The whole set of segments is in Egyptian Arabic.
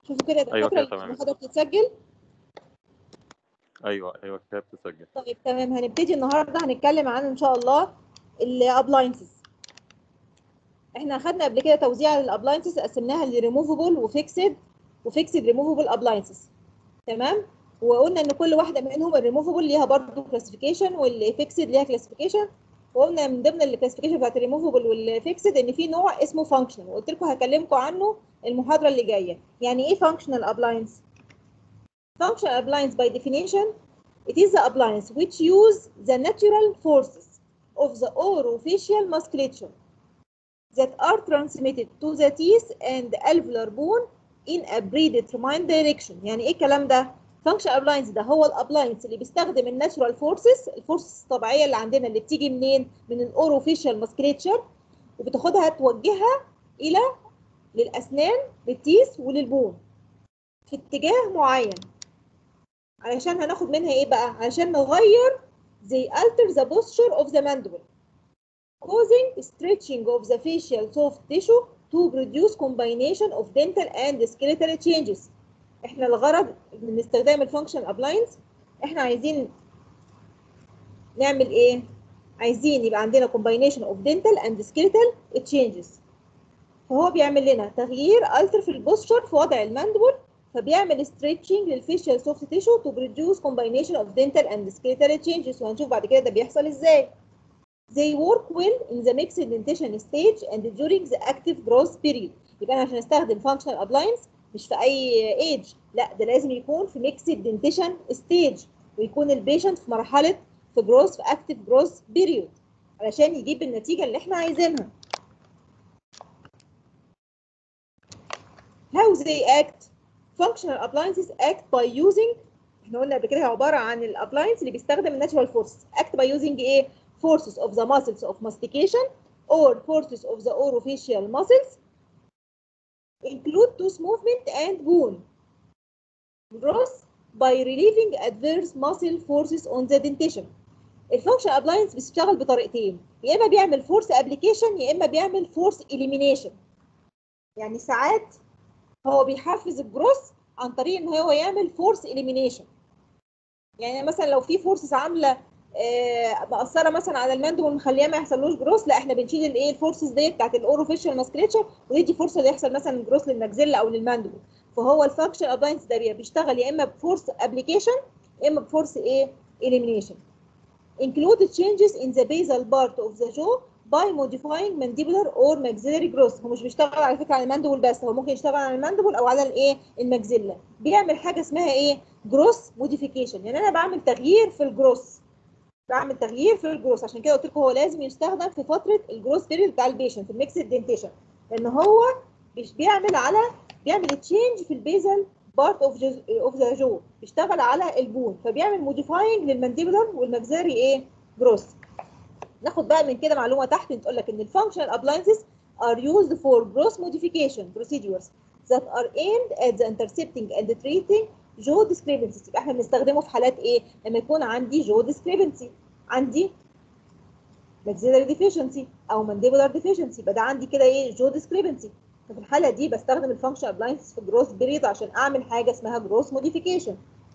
شوفوا كده يا أيوة دكاتره كده تمام. المحاضره بتتسجل ايوه ايوه كده بتسجل طيب تمام هنبتدي النهارده هنتكلم عن ان شاء الله الابلاينسز احنا اخدنا قبل كده توزيع الابلاينسز قسمناها لريموفبل وفيكسد وفيكسد ريموفبل ابلاينسز تمام وقلنا ان كل واحده منهم الريموفبل ليها برضه كلاسيفيكيشن والفيكسد ليها كلاسيفيكيشن وقلنا من ضمن الكلاسيفيكيشن بتاعت الريموفبل والفيكسد ان في نوع اسمه فانكشنال وقلت لكم هكلمكم عنه المحاضره اللي جايه يعني ايه فانكشنال ابلاينس functional appliance by definition it is the appliance which use the natural forces of the orofacial musculature that are transmitted to the teeth and alveolar bone in a predetermined direction يعني ايه الكلام ده functional appliance ده هو الابلاينس اللي بيستخدم الناتشورال فورسز الفورسز الطبيعيه اللي عندنا اللي بتيجي منين من الاوروفيشال musculature وبتاخدها توجهها الى للاسنان للتيث وللبون في اتجاه معين علشان هناخد منها ايه بقى علشان نغير they alter the posture of the mandible causing stretching of the facial soft tissue to produce combination of dental and skeletal changes احنا الغرض من استخدام الفانكشن ابلاينس احنا عايزين نعمل ايه عايزين يبقى عندنا combination of dental and skeletal changes فهو بيعمل لنا تغيير alter في البوستشر في وضع الماندبل فبيعمل stretching للفيشيال سوفت تيشو to produce combination of dental and skeletal changes وهنشوف بعد كده ده بيحصل ازاي. They work well in the mixed dentition stage and during the active growth period. يبقى انا عشان استخدم functional appliance مش في اي age لا ده لازم يكون في mixed dentition stage ويكون البيشنت في مرحله في growth في active growth period علشان يجيب النتيجه اللي احنا عايزينها. How they act functional appliances act by using احنا قلنا قبل كده هي عباره عن الابلاينس اللي بيستخدم الناتشورال فورس act by using ايه forces of the muscles of mastication or forces of the orofacial muscles include tooth movement and bone growth by relieving adverse muscle forces on the dentition الفانكشن ابلاينس بيشتغل بطريقتين يا اما بيعمل فورس ابلكيشن يا اما بيعمل فورس اليمينيشن يعني ساعات هو بيحفز الجروس عن طريق ان هو يعمل فورس اليمينيشن يعني مثلا لو في فورسز عامله آه مأثره مثلا على الماندبل مخليها ما يحصلوش جروس لا احنا بنشيل الايه الفورسز ديت بتاعت الاوروفيشال ماسكريتشر وندي فرصه اللي يحصل مثلا جروس للماكسيلا او للماندبل فهو الفانكشن ابلاينس ده بيشتغل يا اما بفورس ابلكيشن يا اما بفورس ايه اليمينيشن include changes in the basal part of the jaw by modifying mandibular or maxillary growth هو مش بيشتغل على فكره على الماندبل بس هو ممكن يشتغل على الماندبل او على الايه الماكسيلا بيعمل حاجه اسمها ايه جروس موديفيكيشن يعني انا بعمل تغيير في الجروس بعمل تغيير في الجروس عشان كده قلت لكم هو لازم يستخدم في فتره الجروس بيريد بتاع البيشنت في الميكسد دنتيشن لان هو مش بيعمل على بيعمل تشينج في البيزل بارت اوف اوف ذا جو بيشتغل على البون فبيعمل موديفاينج للمانديبولار والماكسيلري ايه جروس ناخد بقى من كده معلومه تحت تقول لك ان الفانكشنال appliances are used for growth modification procedures that are aimed at the intercepting and treating jaw discrepancies يبقى احنا بنستخدمه في حالات ايه لما يكون عندي jaw discrepancy عندي maxillary deficiency او mandibular deficiency يبقى ده عندي كده ايه jaw discrepancy ففي الحاله دي بستخدم الفانكشن appliances في growth period عشان اعمل حاجه اسمها growth modification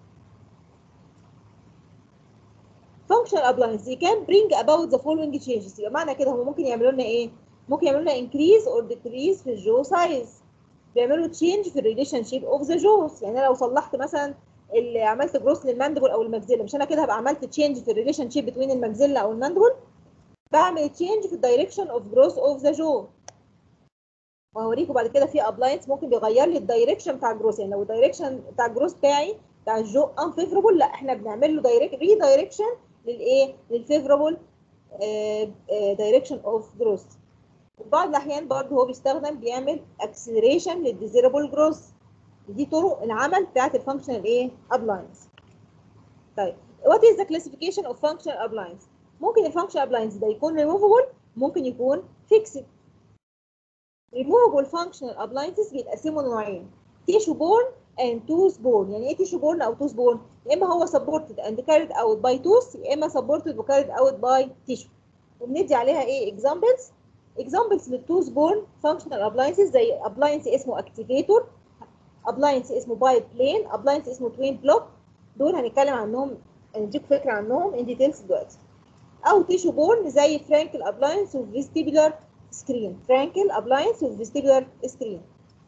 functional appliance they can bring about the following changes يبقى معنى كده هم ممكن يعملوا لنا ايه ممكن يعملوا لنا increase or decrease في الجو سايز بيعملوا change في الريليشن شيب اوف ذا جوز يعني انا لو صلحت مثلا اللي عملت جروس للماندبل او الماكسيلا مش انا كده هبقى عملت تشينج في الريليشن شيب بين الماكسيلا او الماندبل بعمل تشينج في الدايركشن اوف جروث اوف ذا جو وهوريكم بعد كده في ابلاينس ممكن بيغير لي الدايركشن بتاع الجروث يعني لو الدايركشن بتاع الجروث بتاعي بتاع الجو انفيفربل لا احنا بنعمل له دايركت ري دايركشن للايه للفيفربل دايركشن اوف جروث وبعض الاحيان برضه هو بيستخدم بيعمل اكسلريشن للديزيربل جروث دي طرق العمل بتاعت الفانكشنال ايه ابلاينس طيب وات از ذا كلاسيفيكيشن اوف فانكشنال ابلاينس ممكن الفانكشنال ابلاينس ده يكون ريموفبل ممكن يكون فيكسد removable functional appliances بيتقسموا نوعين tissue borne and tooth borne يعني ايه tissue borne او tooth borne يا اما هو supported and carried out by tooth يا اما supported و carried out by tissue وبندي عليها ايه examples examples للtooth borne functional appliances زي appliance اسمه activator ابلاينس اسمه بايت بلين ابلاينس اسمه توين بلوك دول هنتكلم عنهم نديك فكره عنهم ان ديتيلز دلوقتي او تيشو بورن زي فرانكل ابلاينس وفيستيبولار سكرين فرانكل ابلاينس وفيستيبولار سكرين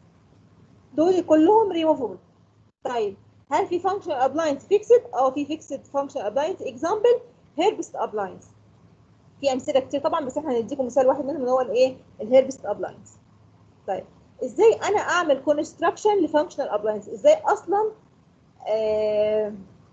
دول كلهم ريموفبل طيب هل في فانكشن ابلاينس فيكسد اه في فيكسد فانكشن ابلاينس اكزامبل هيربست ابلاينس في امثله كتير طبعا بس احنا هنديكم مثال واحد منهم اللي هو الايه الهيربست ابلاينس طيب ازاي انا اعمل كونستراكشن لفانكشنال ابلاينس ازاي اصلا آه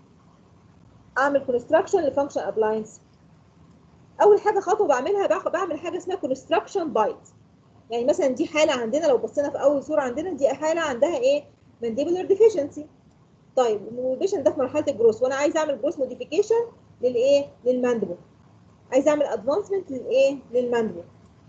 اعمل كونستراكشن لفانكشنال ابلاينس اول حاجه خطوه بعملها باخ- بعمل حاجه اسمها كونستراكشن بايت يعني مثلا دي حاله عندنا لو بصينا في اول صوره عندنا دي حاله عندها ايه مانديبولار ديفيشنسي طيب البيشنت ده في مرحله الجروس وانا عايز اعمل جروس موديفيكيشن للايه للماندبل عايز اعمل ادفانسمنت للايه للماندبل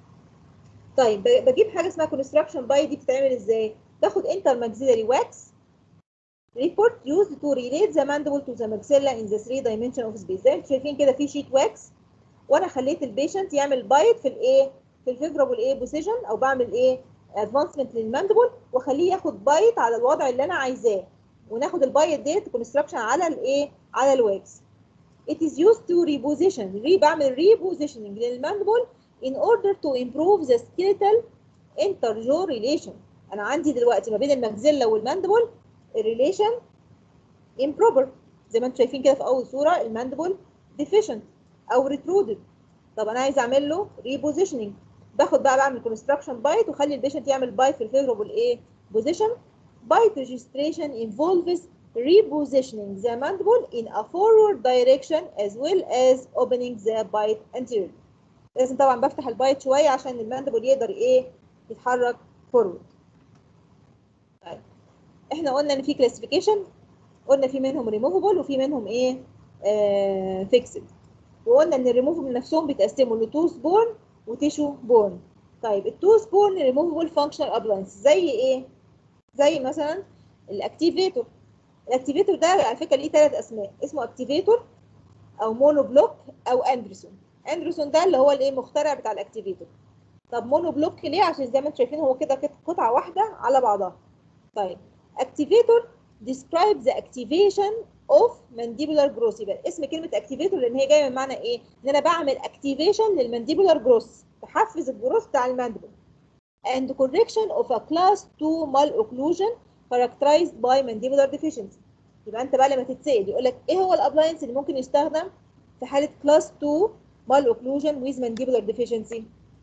طيب ب- بجيب حاجه اسمها كونستراكشن باي دي بتتعمل ازاي باخد انتر ماكسيلاري واكس report used to relate the mandible to the maxilla in the three dimension of space زي ما انتم شايفين كده في شيت واكس وانا خليت البيشنت يعمل بايت في الايه في الفيفرابل ايه بوزيشن او بعمل ايه ادفانسمنت للماندبل واخليه ياخد بايت على الوضع اللي انا عايزاه وناخد البايت ديت كونستراكشن على الايه على الواكس it is used to reposition ري بعمل repositioning للماندبل in order to improve the skeletal interjaw relation انا عندي دلوقتي ما بين الماكسيلا والماندبل الريليشن improper زي ما انتم شايفين كده في اول صوره الماندبل deficient او retruded طب انا عايز اعمل له repositioning باخد بقى بعمل construction بايت واخلي البيشنت يعمل بايت في الفيفربل ايه position بايت registration involves repositioning the mandible in a forward direction as well as opening the bite anterior لازم طبعا بفتح البايت شويه عشان الماندبل يقدر ايه يتحرك فورورد طيب احنا قلنا ان في كلاسيفيكيشن قلنا في منهم ريموفبل وفي منهم ايه آه فيكسد وقلنا ان الريموفبل نفسهم بيتقسموا لتوث بورن وتيشو بورن طيب التوث بورن ريموفبل فانكشنال ابلاينس زي ايه زي مثلا الاكتيفيتور الاكتيفيتور ده على فكره ليه ثلاث اسماء اسمه اكتيفيتور او مونو بلوك او اندرسون اندرسون ده اللي هو الايه المخترع بتاع الاكتيفيتور طب مونو بلوك ليه عشان زي ما انتم شايفين هو كده كده قطعه واحده على بعضها طيب activator describe the activation of mandibular growth يبقى اسم كلمه activator لان هي جايه من معنى ايه ان انا بعمل activation للمانديبولار جروث بحفز الجروث بتاع المانديبل and correction of a class 2 malocclusion characterized by mandibular deficiency يبقى انت بقى لما تتسال يقول لك ايه هو الابلاينس اللي ممكن يستخدم في حاله كلاس 2 malocclusion with mandibular deficiency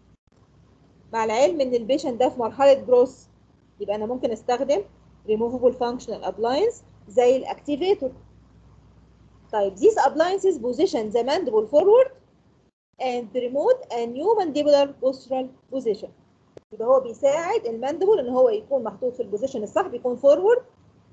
مع العلم ان البيشنت ده في مرحله جروث يبقى انا ممكن استخدم removable functional appliance زي الاكتيفيتور طيب these appliances position the mandible forward and promote a new mandibular postural position يبقى هو بيساعد الماندبل ان هو يكون محطوط في البوزيشن الصح بيكون forward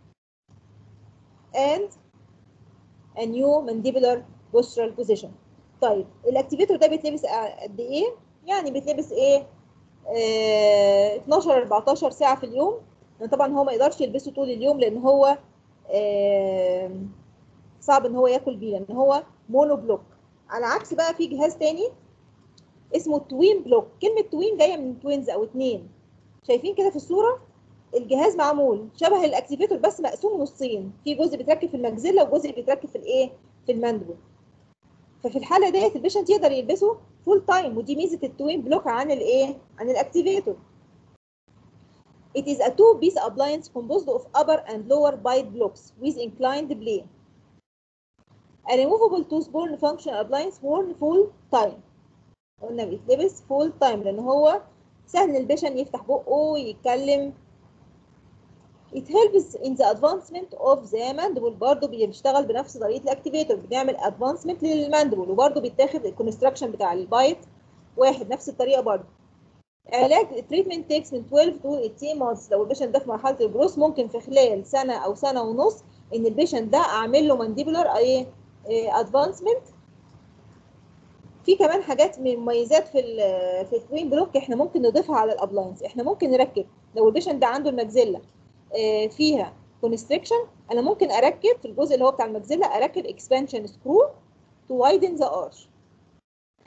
and a new mandibular postural position طيب الاكتيفيتور ده بيتلبس قد ايه يعني بيتلبس ايه آه 12 14 ساعه في اليوم لان طبعا هو ما يقدرش يلبسه طول اليوم لان هو آه صعب ان هو ياكل بيه لان هو مونو بلوك على عكس بقى في جهاز تاني اسمه توين بلوك كلمه توين جايه من توينز او اتنين شايفين كده في الصوره الجهاز معمول شبه الاكتيفيتور بس مقسوم نصين في جزء بيتركب في المجزله وجزء بيتركب في الايه في الماندبل ففي الحاله ديت البيشنت يقدر يلبسه فول تايم ودي ميزه التوين بلوك عن الايه عن الاكتيفيتور It is a two-piece appliance composed of upper and lower bite blocks with inclined plane. A removable tooth-borne function appliance worn full time. قلنا بيتلبس full time لأن هو سهل البيشن يفتح بقه ويتكلم. It helps in the advancement of the mandible برضه بيشتغل بنفس طريقة الاكتيفيتور بنعمل advancement للماندبل وبرضه بيتاخد الكونستراكشن بتاع البايت واحد نفس الطريقة برضه. علاج التريتمنت تيكس من 12 to 18 مانثs لو البيشنت ده في مرحله الجروث ممكن في خلال سنه او سنه ونص ان البيشنت ده اعمل له مانديبولار ايه ادفانسمنت في كمان حاجات من مميزات في ال في التوين بلوك احنا ممكن نضيفها على الابلاينس احنا ممكن نركب لو البيشنت ده عنده المجزله فيها كونستريكشن انا ممكن اركب في الجزء اللي هو بتاع المجزله اركب اكسبانشن سكرو تو وايدن ذا ارش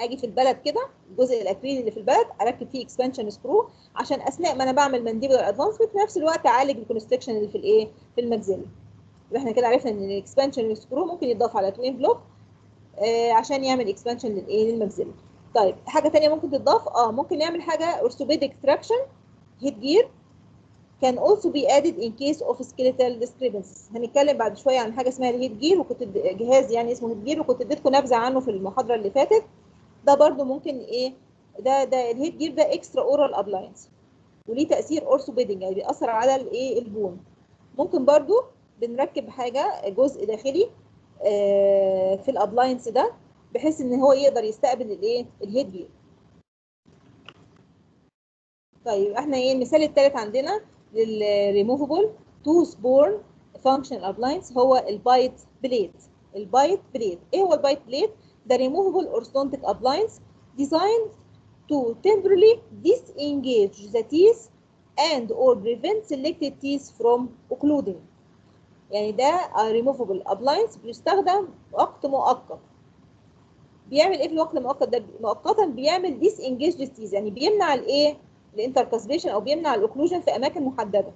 اجي في البلد كده الجزء الاكريلي اللي في البلد اركب فيه اكسبانشن سكرو عشان اثناء ما انا بعمل مانديبولار ادفانسمنت في نفس الوقت اعالج الكونستكشن اللي في الايه في المجزله يبقى احنا كده عرفنا ان الاكسبانشن سكرو ممكن يتضاف على توين بلوك آه عشان يعمل اكسبانشن للايه للمجزله طيب حاجه ثانيه ممكن تتضاف اه ممكن نعمل حاجه اورثوبيديك تراكشن هيد جير can also be added in case of skeletal discrepancies هنتكلم بعد شويه عن حاجه اسمها الهيد جير وكنت جهاز يعني اسمه هيد جير وكنت اديتكم نبذه عنه في المحاضره اللي فاتت ده برده ممكن ايه ده ده الهيد جير ده اكسترا اورال ابلاينس وليه تاثير اورثوبيدنج يعني بيأثر على الايه البون ممكن برده بنركب حاجه جزء داخلي آه في الابلاينس ده بحيث ان هو يقدر يستقبل الايه الهيد جير طيب احنا ايه المثال الثالث عندنا للريموفبل تو سبورن فانكشنال ابلاينس هو البايت بليت البايت بليت ايه هو البايت بليت ده ريموفبل اورثودونتيك ابلاينس designed to temporarily disengage the teeth and or prevent selected teeth from occluding يعني ده removable appliance بيستخدم وقت مؤقت بيعمل ايه في الوقت المؤقت ده مؤقتا بيعمل disengage the teeth يعني بيمنع الايه الانتركاسبيشن او بيمنع الاوكلوجن في اماكن محدده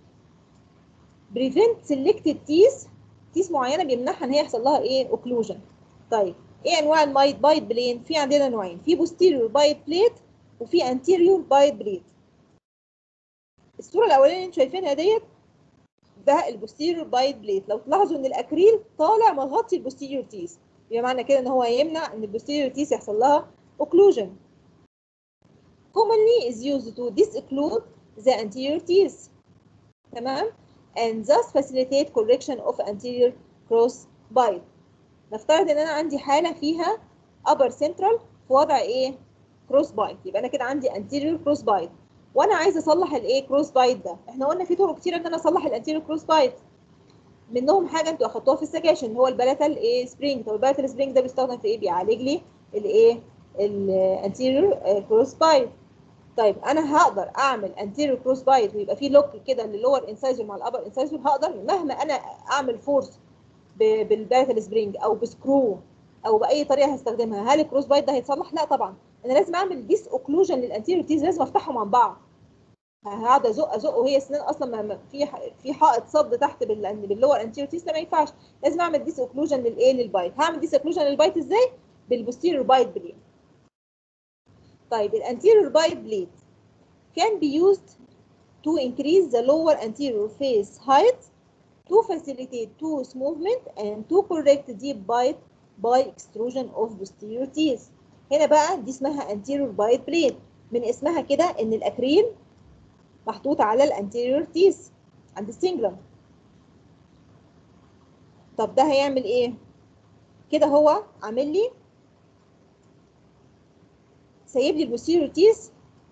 prevent selected teeth تيس معينه بيمنعها ان هي يحصل لها ايه اوكلوجن طيب ايه انواع المايت بايت بلين في عندنا نوعين في posterior بايت بليت وفي anterior بايت بليت الصوره الاولانيه اللي انتوا شايفينها ديت ده البوستيريور بايت بليت لو تلاحظوا ان الاكريل طالع مغطي البوستيريور تيس يبقى معنى كده ان هو يمنع ان البوستيريور تيس يحصل لها occlusion commonly is used to disclude the anterior teeth تمام and thus facilitate correction of anterior cross bite نفترض ان انا عندي حاله فيها upper central في وضع ايه cross bite يبقى انا كده عندي anterior cross bite وانا عايزه اصلح الايه كروس بايت ده احنا قلنا في طرق كتيره ان انا اصلح الانتيريور كروس بايت منهم حاجه انتوا اخدتوها في السكاشن هو البلاتال ايه سبرينج طب البلاتال سبرينج ده بيستخدم في ايه بيعالج لي الايه الانتيريور كروس بايت طيب انا هقدر اعمل انتيريور كروس بايت ويبقى في لوك كده للور انسايزر مع الابر انسايزر هقدر مهما انا اعمل فورس بالبلاتال سبرينج او بسكرو او باي طريقه هستخدمها هل الكروس بايت ده هيتصلح لا طبعا انا لازم اعمل ديس اوكلوجن للانتيريور تيز لازم افتحهم عن بعض هقعد ازق ازق وهي اسنان اصلا ما في في حائط صد تحت باللور انتيريور تيز ده ما ينفعش لازم اعمل ديس اوكلوجن للايه للبايت هعمل ديس اوكلوجن للبايت ازاي بالبوستيريور بايت بليد طيب الانتيريور بايت بليد can be used to increase the lower anterior face height to facilitate tooth movement and to correct deep bite by extrusion of posterior teeth هنا بقى دي اسمها anterior bite plate من اسمها كده ان الاكريل محطوط على الانتيريور تيس عند السنجلم طب ده هيعمل ايه كده هو عامل لي سايب لي البوستيريور تيس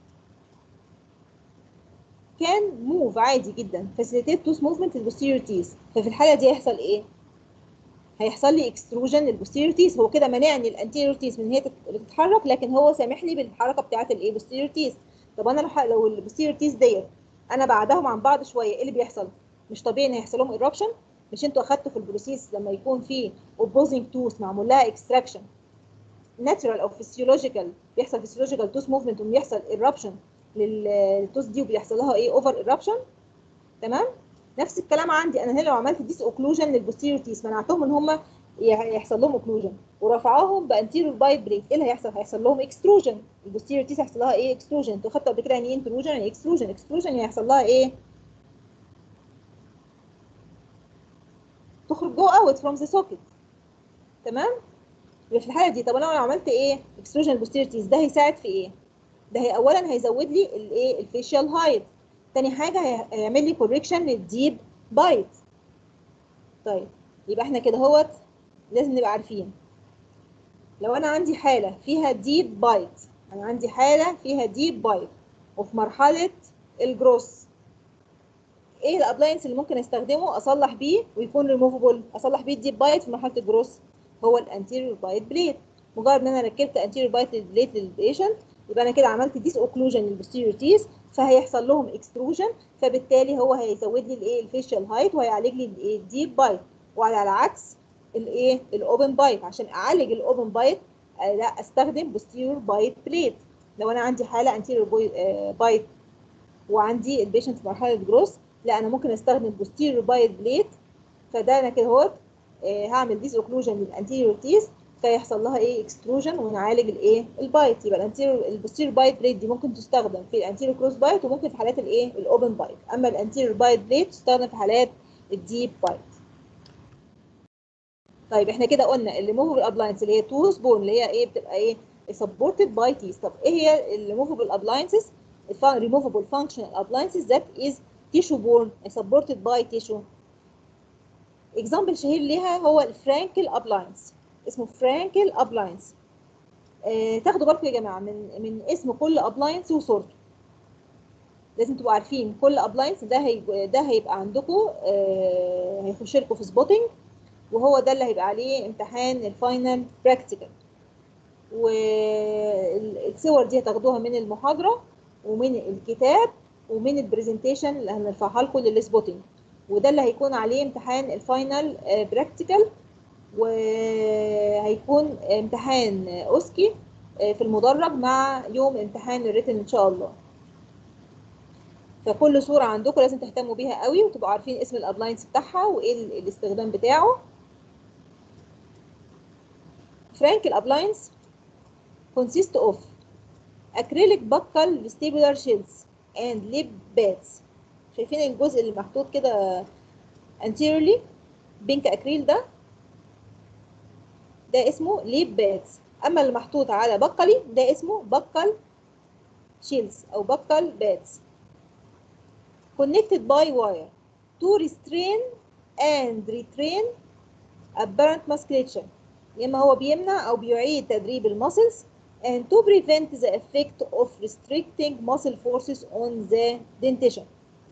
كان موف عادي جدا فاسيليتيت توث موفمنت البوستيريور تيس ففي الحاله دي هيحصل ايه هيحصل لي اكستروجن للبوستيريور تيس هو كده مانعني الانتيريور تيس من هي تتحرك لكن هو سامح لي بالحركه بتاعه الايه بوستيريور تيس طب انا لو لو البوستيريور تيس ديت انا بعدهم عن بعض شويه ايه اللي بيحصل مش طبيعي ان هيحصل لهم ايربشن مش انتوا اخدتوا في البروسيس لما يكون في اوبوزنج توث معمول لها اكستراكشن ناتشرال او فيسيولوجيكال بيحصل فيسيولوجيكال توث موفمنت وبيحصل ايربشن للتوث دي وبيحصل لها ايه اوفر ايربشن تمام نفس الكلام عندي انا هنا لو عملت ديس اوكلوجن للبوستيريور تيس منعتهم ان هم يحصل لهم اوكلوجن ورفعهم بانتيريور بايت بريك ايه اللي هيحصل هيحصل لهم اكستروجن البوستيريور تيس هيحصل لها ايه اكستروجن انتوا خدتوا قبل كده يعني ايه انتروجن يعني اكستروجن اكستروجن هيحصل لها ايه تخرج جو اوت فروم ذا سوكيت تمام يبقى في الحاله دي طب انا لو عملت ايه اكستروجن البوستيريور تيس ده هيساعد في ايه ده هي اولا هيزود لي الايه الفيشيال هايت تاني حاجه هيعمل لي كوريكشن للديب بايت طيب يبقى احنا كده اهوت لازم نبقى عارفين لو انا عندي حاله فيها ديب بايت انا عندي حاله فيها ديب بايت وفي مرحله الجروس ايه الابلاينس اللي ممكن استخدمه اصلح بيه ويكون ريموفبل اصلح بيه الديب بايت في مرحله الجروس هو الانتيريور بايت بليد مجرد ان انا ركبت انتيريور بايت بليد للبيشنت يبقى انا كده عملت ديس اوكلوجن للبوستيريور تيس فهيحصل لهم اكستروجن فبالتالي هو هيزود لي الايه الفيشال هايت وهيعالج لي الايه الديب بايت وعلى العكس الايه الاوبن بايت عشان اعالج الاوبن بايت آه، لا استخدم posterior bite plate لو انا عندي حاله anterior bite وعندي البيشنت في مرحله جروس لا انا ممكن استخدم posterior bite plate فده انا كده اهوت آه، هعمل ديس اوكلوجن للانتيريور تيس فيحصل لها ايه اكستروجن ونعالج الايه البايت يبقى الانتيريور البوستيريور بايت بليت دي ممكن تستخدم في الانتيريور كروس بايت وممكن في حالات الايه الاوبن بايت اما الانتيريور بايت بليت تستخدم في حالات الديب بايت طيب احنا كده قلنا الريموفبل ابلاينس اللي هي تو سبون اللي هي ايه بتبقى ايه سبورتد باي تيس طب ايه هي الريموفبل ابلاينسز removable functional appliances that is tissue borne supported by tissue اكزامبل شهير ليها هو الفرانكل ابلاينس اسمه فرانكل ابلاينس آه تاخدوا بالكم يا جماعه من من اسم كل ابلاينس وصورته لازم تبقوا عارفين كل ابلاينس ده هي ده هيبقى عندكم آه هيخش لكم في سبوتنج وهو ده اللي هيبقى عليه امتحان الفاينل براكتيكال والصور دي هتاخدوها من المحاضره ومن الكتاب ومن البرزنتيشن اللي هنرفعها لكم للسبوتنج وده اللي هيكون عليه امتحان الفاينل براكتيكال وهيكون امتحان اوسكي في المدرج مع يوم امتحان الريتن ان شاء الله فكل صوره عندكم لازم تهتموا بيها قوي وتبقوا عارفين اسم الابلاينس بتاعها وايه الاستخدام بتاعه فرانكل ابلاينس consist of acrylic buccal vestibular shells and lip pads شايفين الجزء اللي محطوط كده anteriorly بينك اكريل ده ده اسمه ليب بادز اما اللي محطوط على بقلي ده اسمه بقل شيلز او بقل بادز connected by wire to restrain and retrain apparent musculature يا اما هو بيمنع او بيعيد تدريب المسلز and to prevent the effect of restricting muscle forces on the dentition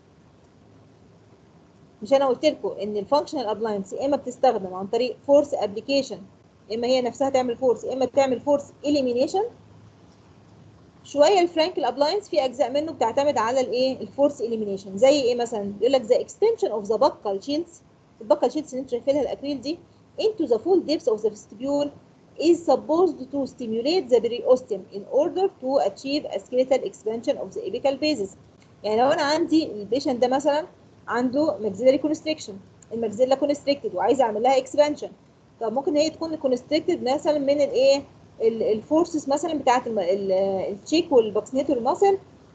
مش انا قلت لكم ان الفانكشنال ابلاينس يا اما بتستخدم عن طريق فورس ابلكيشن اما هي نفسها تعمل فورس اما بتعمل فورس اليمينيشن شويه الفرانكل ابلاينس في اجزاء منه بتعتمد على الايه الفورس اليمينيشن زي ايه مثلا يقول لك ذا اكستنشن اوف ذا buccal شيلز البقل شيلز اللي انت شايفينها الاكريل دي into the full depth of the vestibule is supposed to stimulate the periosteum in order to achieve a skeletal expansion of the apical basis يعني لو انا عندي البيشنت ده مثلا عنده maxillary constriction الماكسيلا constricted وعايزه اعمل لها expansion طب ممكن هي تكون constricted مثلا من الايه الفورسز مثلا بتاعت التشيك والباكسنيتور ماسل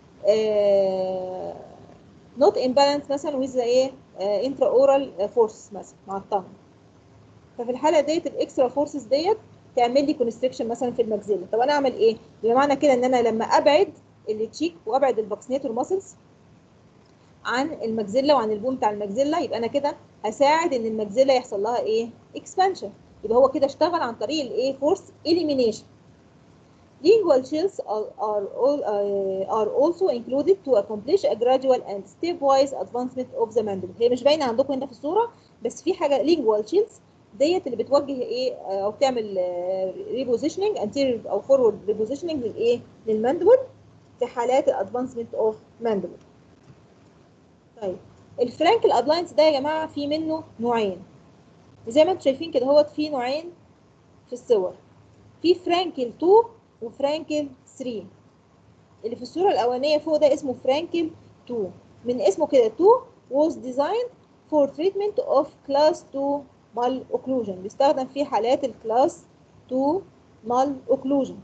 نوت امبالانس مثلا ويز ايه انترا اورال فورس مثلا مع الطن ففي الحاله ديت الاكسترا فورسز ديت تعمل لي كونستريكشن مثلا في الماكسيلا طب انا اعمل ايه بمعنى كده ان انا لما ابعد التشيك وابعد الباكسنيتور ماسلز عن الماكسيلا وعن البون بتاع الماكسيلا يبقى انا كده هساعد ان الماكسيلا يحصل لها ايه اكسبانشن يبقى هو كده اشتغل عن طريق الايه فورس elimination lingual shells are, are, all, uh, are also included to accomplish a gradual and stepwise advancement of the mandible هي مش باينه عندكم هنا في الصوره بس في حاجه lingual shells ديت اللي بتوجه ايه او تعمل ريبوزيشننج anterior او forward ريبوزيشننج للايه للماندبل في حالات الادفانسمنت اوف ماندبل طيب الفرانكل ابلاينس ده يا جماعه في منه نوعين زي ما انتم شايفين كده هو في نوعين في الصور في فرانكل 2 وفرانكل 3 اللي في الصوره الاولانيه فوق ده اسمه فرانكل 2 من اسمه كده 2 was designed for treatment of class 2 mal occlusion بيستخدم في حالات الكلاس 2 mal occlusion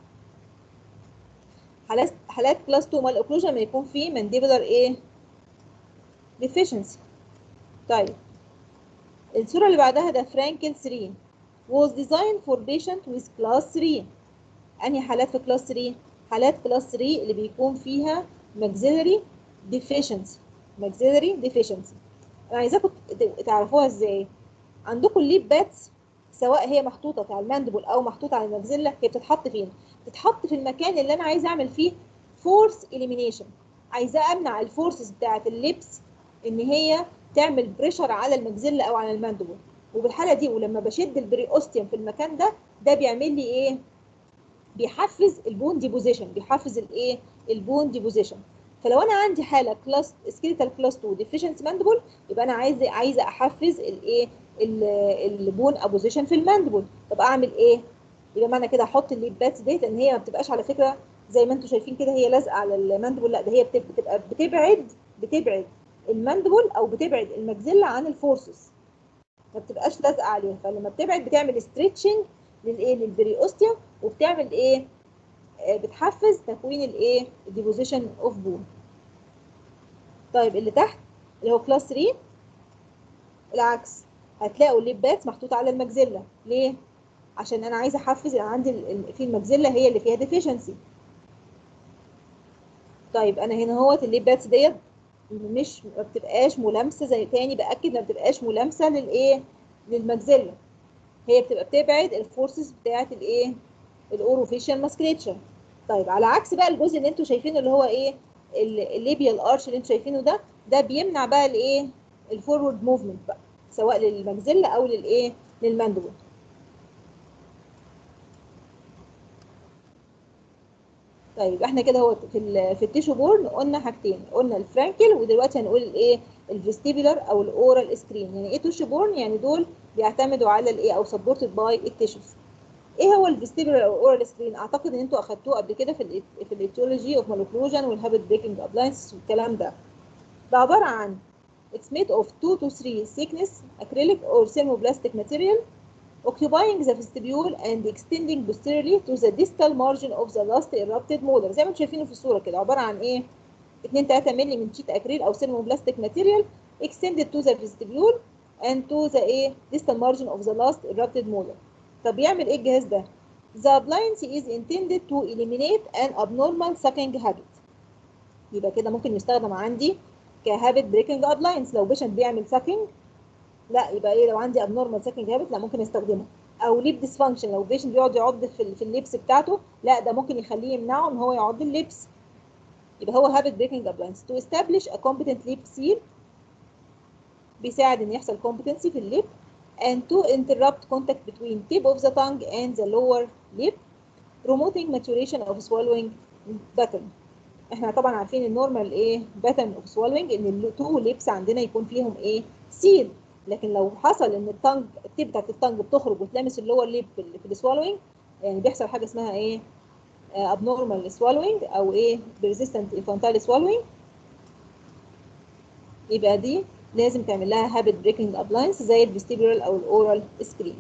حالات حالات كلاس 2 mal occlusion ما يكون فيه mandibular ايه deficiency طيب الصورة اللي بعدها ده فرانكل 3 was designed for patient with class 3 أنهي حالات في class 3 حالات class 3 اللي بيكون فيها maxillary deficiency maxillary deficiency أنا عايزاكم تعرفوها إزاي عندكم الليب باتس سواء هي محطوطة على الماندبل أو محطوطة على الماكسيلا هي بتتحط فين؟ بتتحط في المكان اللي أنا عايزة أعمل فيه فورس elimination عايزة أمنع الفورسز بتاعت الليبس إن هي تعمل بريشر على المجزله او على الماندبل وبالحاله دي ولما بشد البريوستيوم في المكان ده ده بيعمل لي ايه بيحفز البون ديبوزيشن بيحفز الايه البون ديبوزيشن فلو انا عندي حاله كلاس سكيلتال كلاس 2 ديفيشنت ماندبل يبقى انا عايزه عايزه احفز الايه البون ابوزيشن في الماندبل طب اعمل ايه يبقى معنى كده احط الليبات ديت لان هي ما بتبقاش على فكره زي ما انتم شايفين كده هي لازقه على الماندبل لا ده هي بتب- بتبقى بتبعد بتبعد الماندبل او بتبعد المجزله عن الفورسز ما بتبقاش لازقه عليها فلما بتبعد بتعمل ستريتشنج للايه للبريوستيا وبتعمل ايه آه، بتحفز تكوين الايه الديبوزيشن اوف بون طيب اللي تحت اللي هو كلاس 3 العكس هتلاقوا الليبات محطوطه على المجزله ليه عشان انا عايزه احفز أنا عندي ال- ال- في المجزله هي اللي فيها ديفيشنسي طيب انا هنا اهوت الليبات ديت مش ما بتبقاش ملامسه زي تاني باكد ما بتبقاش ملامسه للايه للمجزله هي بتبقى بتبعد الفورسز بتاعه الايه الاوروفيشال ماسكليتشر طيب على عكس بقى الجزء اللي انتوا شايفينه اللي هو ايه الليبيال ارش اللي انتوا شايفينه ده ده بيمنع بقى الايه الفورورد موفمنت بقى سواء للمجزله او للايه للماندبل طيب احنا كده هو في ال في التيشو بورن قلنا حاجتين قلنا الفرانكل ودلوقتي هنقول الايه الفيستيبولار او الاورال سكرين يعني ايه تيشو بورن يعني دول بيعتمدوا على الايه او سبورتد باي التيشوز ايه هو الفيستيبولار او الاورال سكرين اعتقد ان انتوا اخدتوه قبل كده في ال في الايتيولوجي اوف مالوكلوجن والهابت بريكنج ابلاينس والكلام ده ده عباره عن it's made of 2 to 3 thickness acrylic or thermoplastic material occupying the vestibule and extending posteriorly to the distal margin of the last erupted molar زي ما انتم شايفينه في الصوره كده عباره عن ايه 2 3 مللي من شيت اكريل او thermoplastic material extended to the vestibule and to the ايه distal margin of the last erupted molar طب يعمل ايه الجهاز ده The appliance is intended to eliminate an abnormal sucking habit يبقى كده ممكن يستخدم عندي كهابت بريكنج ابلاينس لو بيشنت بيعمل ساكينج لا يبقى ايه لو عندي ابنورمال ساكينج هابت لا ممكن استخدمه او ليب ديسفانكشن لو بيشنت بيقعد يعض في, ال- في اللبس بتاعته لا ده ممكن يخليه يمنعه ان هو يعض اللبس يبقى هو هابت بريكنج ابلاينس تو establish a competent lip seal بيساعد ان يحصل competency في الليب and to interrupt contact between tip of the tongue and the lower lip promoting maturation of swallowing pattern احنا طبعا عارفين النورمال ايه باترن اوف swallowing ان التو ليبس عندنا يكون فيهم ايه سيل لكن لو حصل ان التنج التيب بتاعت التنج بتخرج وتلامس اللور ليب في, ال- في السوالوينج يعني بيحصل حاجه اسمها ايه abnormal swallowing او ايه persistent infantile swallowing يبقى دي لازم تعمل لها habit breaking appliance زي الفيستيبولار او الاورال سكرين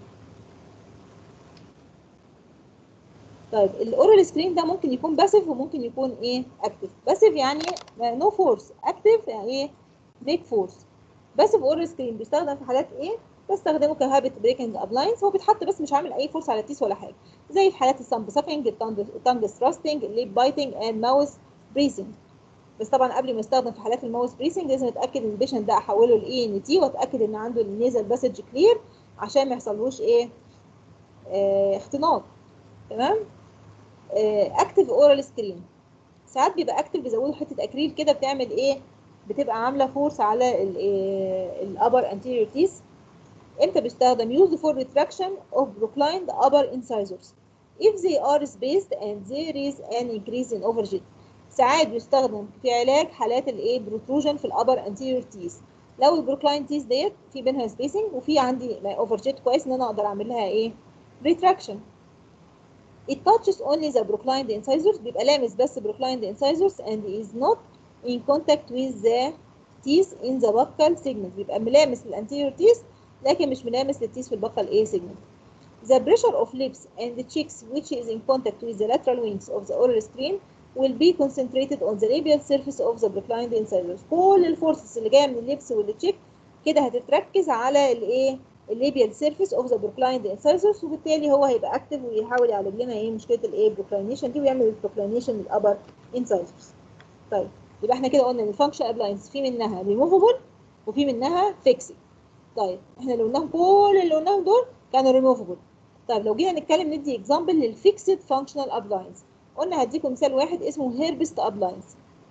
طيب الاورال سكرين ده ممكن يكون باسيف وممكن يكون ايه اكتف باسيف يعني نو فورس اكتف يعني ايه ميك فورس باسيف اورال سكرين بيستخدم في حالات ايه بستخدمه كهابت بريكنج ابلاينس هو بيتحط بس مش عامل اي فورس على التيس ولا حاجه زي في حالات السامب سافنج التانج ثراستنج الليب بايتنج اند ماوث بريسنج بس طبعا قبل ما استخدم في حالات الماوث بريسنج لازم اتاكد ان البيشنت ده احوله لاي ان تي واتاكد ان عنده النيزل باسج كلير عشان ما يحصلوش ايه آه اختناق تمام اكتف اورال سكرين ساعات بيبقى اكتف بيزودوا حته اكريل كده بتعمل ايه بتبقى عامله فورس على الابر انتيريور تيس امتى بيستخدم used for retraction of proclined upper incisors if they are spaced and there is an increase in overjet ساعات بيستخدم في علاج حالات الايه بروتروجن في الابر انتيريور تيس لو البروكلاين تيس ديت في بينها سبيسنج وفي عندي اوفرجيت كويس ان انا اقدر اعمل لها ايه ريتراكشن it touches only the proclined incisors بيبقى لامس بس proclined incisors and is not in contact with the teeth in the buccal segment بيبقى ملامس الانتيريور teeth لكن مش ملامس للتيث في البقل ايه segment the pressure of lips and the cheeks which is in contact with the lateral wings of the oral screen will be concentrated on the labial surface of the proclined incisors كل الفورسز اللي جايه من الليبس والتشيك كده هتتركز على الايه الليبيال سيرفيس اوف ذا بروكلايند انسايزرز وبالتالي هو هيبقى اكتف ويحاول يعالج لنا ايه مشكله الايه بروكلاينيشن دي ويعمل البروكلاينيشن للابر انسايزرز طيب يبقى احنا كده قلنا ان الفانكشن ابلاينس في منها ريموفبل وفي منها فيكسد طيب احنا اللي قلناهم كل اللي قلناهم دول كانوا ريموفبل طيب لو جينا نتكلم ندي اكزامبل للفيكسد فانكشنال ابلاينس قلنا هديكم مثال واحد اسمه هيربست ابلاينس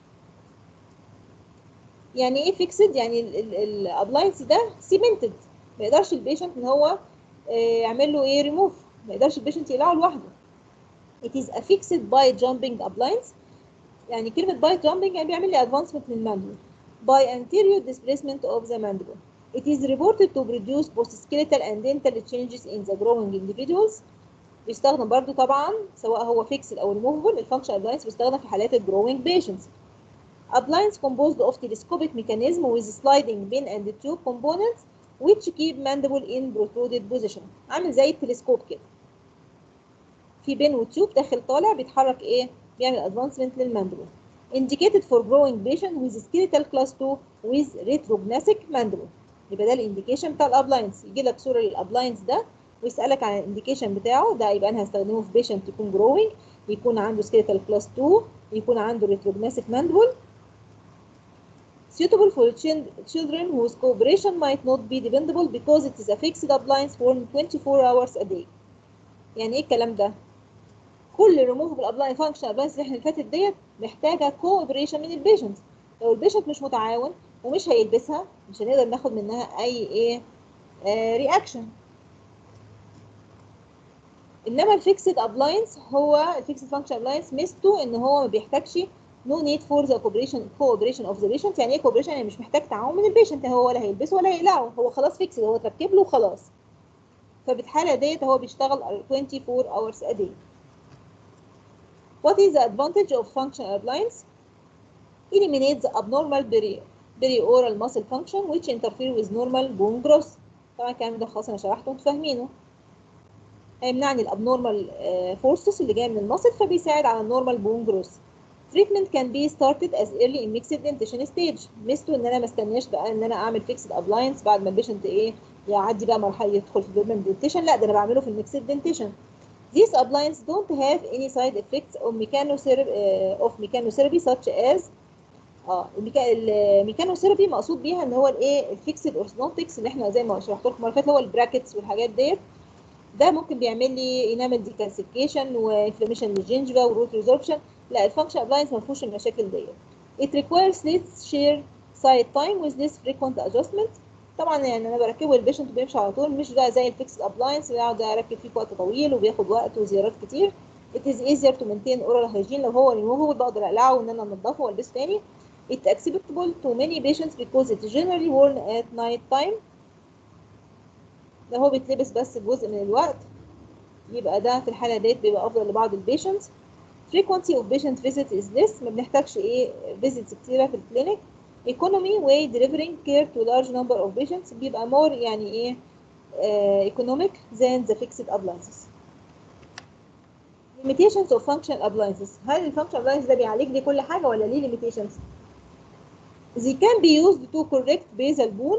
يعني ايه فيكسد يعني الابلاينس ده سيمنتد ما يقدرش البيشنت ان هو يعمل له ايه ريموف ما يقدرش البيشنت يقلعه لوحده it is affixed by jumping appliance يعني كلمة by jumping يعني بيعمل لي advancement للماندبل by anterior displacement of the mandible it is reported to produce post-skeletal and dental changes in the growing individuals بيستخدم برضو طبعا سواء هو فيكسد او ريموفبل الفانكشن ابلاينس بيستخدم في حالات الجروينج بيشنتس appliance composed of telescopic mechanism with sliding pin and tube components which keep mandible in protruded position عامل زي التلسكوب كده في بين وتيوب داخل طالع بيتحرك ايه بيعمل ادفانسمنت للماندبل indicated for growing patient with skeletal class 2 with retrognathic mandible يبقى ده الانديكيشن بتاع الابلاينس يجي لك صوره للابلاينس ده ويسالك عن الانديكيشن بتاعه ده يبقى انا هستخدمه في بيشنت يكون جروينج يكون عنده skeletal class 2 يكون عنده retrognathic mandible suitable for children whose cooperation might not be dependable because it is a fixed appliance for 24 hours a day. يعني ايه الكلام ده؟ كل removable appliance function appliance اللي احنا اللي فاتت ديت محتاجه cooperation من البيشنت. لو البيشنت مش متعاون ومش هيلبسها مش هنقدر ناخد منها اي ايه رياكشن. انما الفيكسد ابلاينس هو الفيكسد فانكشن ابلاينس ميزته ان هو ما بيحتاجش no need for the cooperation cooperation of the patient يعني ايه cooperation يعني مش محتاج تعاون من البيشنت هو ولا هيلبسه ولا هيقلعه هو خلاص فيكس هو تركب له وخلاص فبالحاله ديت هو بيشتغل 24 hours a day What is the advantage of functional appliance? Eliminates the abnormal peri perioral muscle function which interfere with normal bone growth. طبعا الكلام ده خلاص انا شرحته وانتوا فاهمينه. هيمنعني الابنورمال فورسز اللي جايه من المصل فبيساعد على النورمال بون جروث. treatment can be started as early in mixed dentition stage ميزته ان انا ما استناش بقى ان انا اعمل fixed appliance بعد ما البيشنت ايه يعدي بقى مرحله يدخل في permanent dentition لا ده انا بعمله في الميكسد dentition These appliances don't have any side effects of mechanotherapy, uh, of mechanotherapy such as اه الميكانوثيرابي مقصود بيها ان هو الايه الفيكسد اورثودونتكس اللي احنا زي ما شرحت لكم المره اللي فاتت هو البراكتس والحاجات ديت ده ممكن بيعمل لي انامل ديكالسيفيكيشن وانفلاميشن للجنجفا وروت ريزوربشن لا الفانكشن ابلاينس ما فيهوش المشاكل ديت it requires less share side time with less frequent adjustment طبعا يعني انا بركبه البيشنت بيمشي على طول مش بقى زي الفيكسد ابلاينس اللي اقعد اركب فيه وقت طويل وبياخد وقت وزيارات كتير it is easier to maintain oral hygiene لو هو removable بقدر اقلعه وان انا انضفه والبسه تاني it acceptable to many patients because it is generally worn at night time ده هو بيتلبس بس جزء من الوقت يبقى ده في الحالة ديت بيبقى أفضل لبعض البيشنتس frequency of patient visit is less ما بنحتاجش إيه visits كتيرة في الكلينيك economy way delivering care to large number of patients بيبقى more يعني إيه uh, economic than the fixed appliances limitations of functional appliances هل الفانكشن appliance ده بيعالج لي كل حاجة ولا ليه limitations؟ They can be used to correct basal bone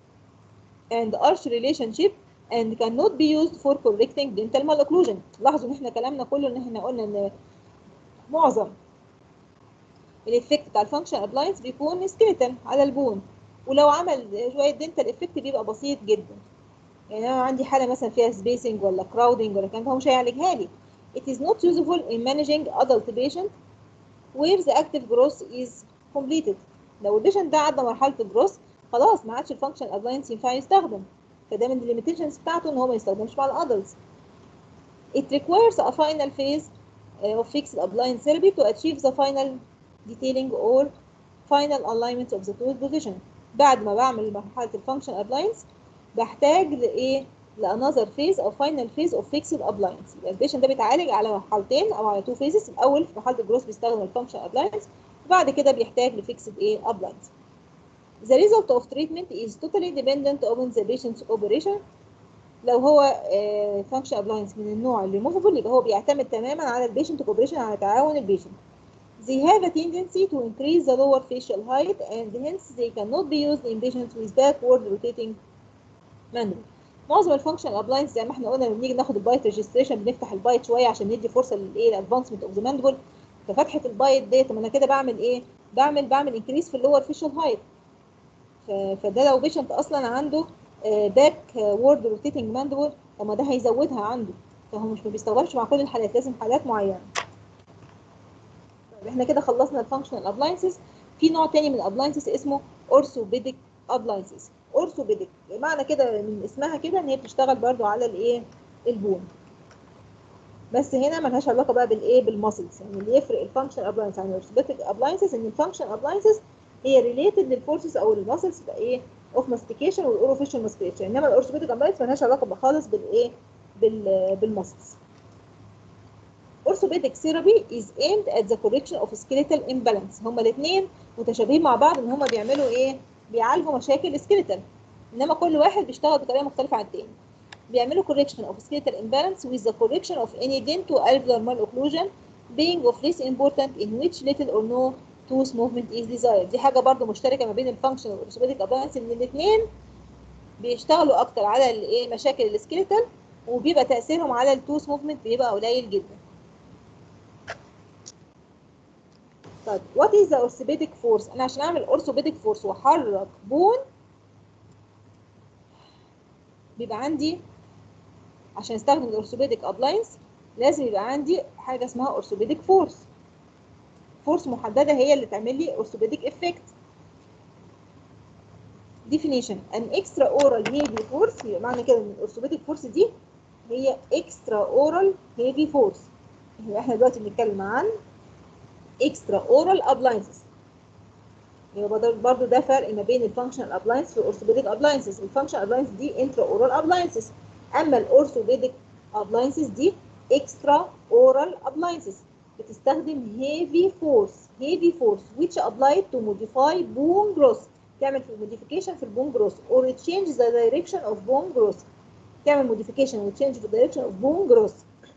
and arch relationship and cannot be used for correcting dental malocclusion لاحظوا ان احنا كلامنا كله ان احنا قلنا ان معظم الايفكت بتاع الفانكشن ابلاينس بيكون سكيلتال على البون ولو عمل شويه دنتال افكت بيبقى بسيط جدا يعني انا عندي حاله مثلا فيها سبيسنج ولا كراودنج ولا كان فهو مش هيعالجها لي it is not useful in managing adult patient where the active growth is completed لو البيشنت ده عدى مرحله الجروث خلاص ما عادش الفانكشن ابلاينس ينفع يستخدم فده من الليميتيشنز بتاعته ان هو ما يستخدمش مع الادلتس it requires a final phase of fixed appliance therapy to achieve the final detailing or final alignment of the tooth position بعد ما بعمل مرحله الفانكشن ابلاينس بحتاج لايه لانذر فيز او فاينل فيز اوف فيكسد ابلاينس يبقى البيشنت ده بيتعالج على مرحلتين او على تو فيزز الاول في مرحله الجروث بيستخدم الفانكشن ابلاينس وبعد كده بيحتاج لفيكسد ايه ابلاينس The result of treatment is totally dependent on the patient's operation. لو هو function appliance من النوع removable يبقى هو بيعتمد تماما على البيشنت cooperation على تعاون البيشنت. They have a tendency to increase the lower facial height and hence they cannot be used in patients with backward rotating mandible. معظم الفانكشن ابلاينس زي ما احنا قلنا لما بنيجي ناخد البايت ريجستريشن بنفتح البايت شويه عشان ندي فرصه للايه الادفانسمنت اوف ذا ماندبل ففتحه البايت ديت ما انا كده بعمل ايه؟ بعمل بعمل انكريس في اللور فيشال هايت فده لو بيشنت اصلا عنده باك وورد روتيتنج ماندبل طب ما ده هيزودها عنده فهو مش ما بيستخدمش مع كل الحالات لازم حالات معينه طيب احنا كده خلصنا الفانكشنال ابلاينسز في نوع تاني من الابلاينسز اسمه اورثوبيديك ابلاينسز اورثوبيديك معنى كده من اسمها كده ان هي بتشتغل برضو على الايه البون بس هنا ملهاش علاقه بقى بالايه بالماسلز يعني اللي يفرق الفانكشن ابلاينس عن الاورثوبيديك ابلاينسز ان الفانكشن ابلاينسز هي ريليتد للفورسز او الماسلز تبقى ايه اوف ماستيكيشن والاوروفيشال ماستيكيشن انما الاورثوبيديك ابلاينس مالهاش علاقه خالص بالايه بال بالماسلز orthopedic therapy is aimed at the correction of skeletal imbalance هما الاثنين متشابهين مع بعض ان هما بيعملوا ايه بيعالجوا مشاكل سكيلتال انما كل واحد بيشتغل بطريقه مختلفه عن التاني بيعملوا correction of skeletal imbalance with the correction of any dento-alveolar malocclusion being of less important in which little or no tooth movement is desired دي حاجه برضو مشتركه ما بين الفانكشنال والاورثوبيديك ابلاينس ان الاثنين بيشتغلوا اكتر على الايه مشاكل السكيلتال وبيبقى تاثيرهم على التوث موفمنت بيبقى قليل جدا طيب وات از ذا اورثوبيديك فورس انا عشان اعمل اورثوبيديك فورس واحرك بون بيبقى عندي عشان استخدم الاورثوبيديك ابلاينس لازم يبقى عندي حاجه اسمها اورثوبيديك فورس فورس محدده هي اللي تعمل لي اورثوبيديك افكت definition an extra oral heavy force يبقى معنى كده ان الاورثوبيديك فورس دي هي extra oral heavy force يبقى احنا دلوقتي بنتكلم عن extra oral appliances يبقى برضه ده فرق ما بين الفانكشنال ابلاينس والاورثوبيديك ابلاينسز الفانكشنال ابلاينس دي انترا اورال ابلاينسز اما الاورثوبيديك ابلاينسز دي اكسترا اورال ابلاينسز بتستخدم heavy force heavy force which applied to modify bone growth تعمل modification في البون growth or change the direction of bone growth تعمل modification or change the direction of bone growth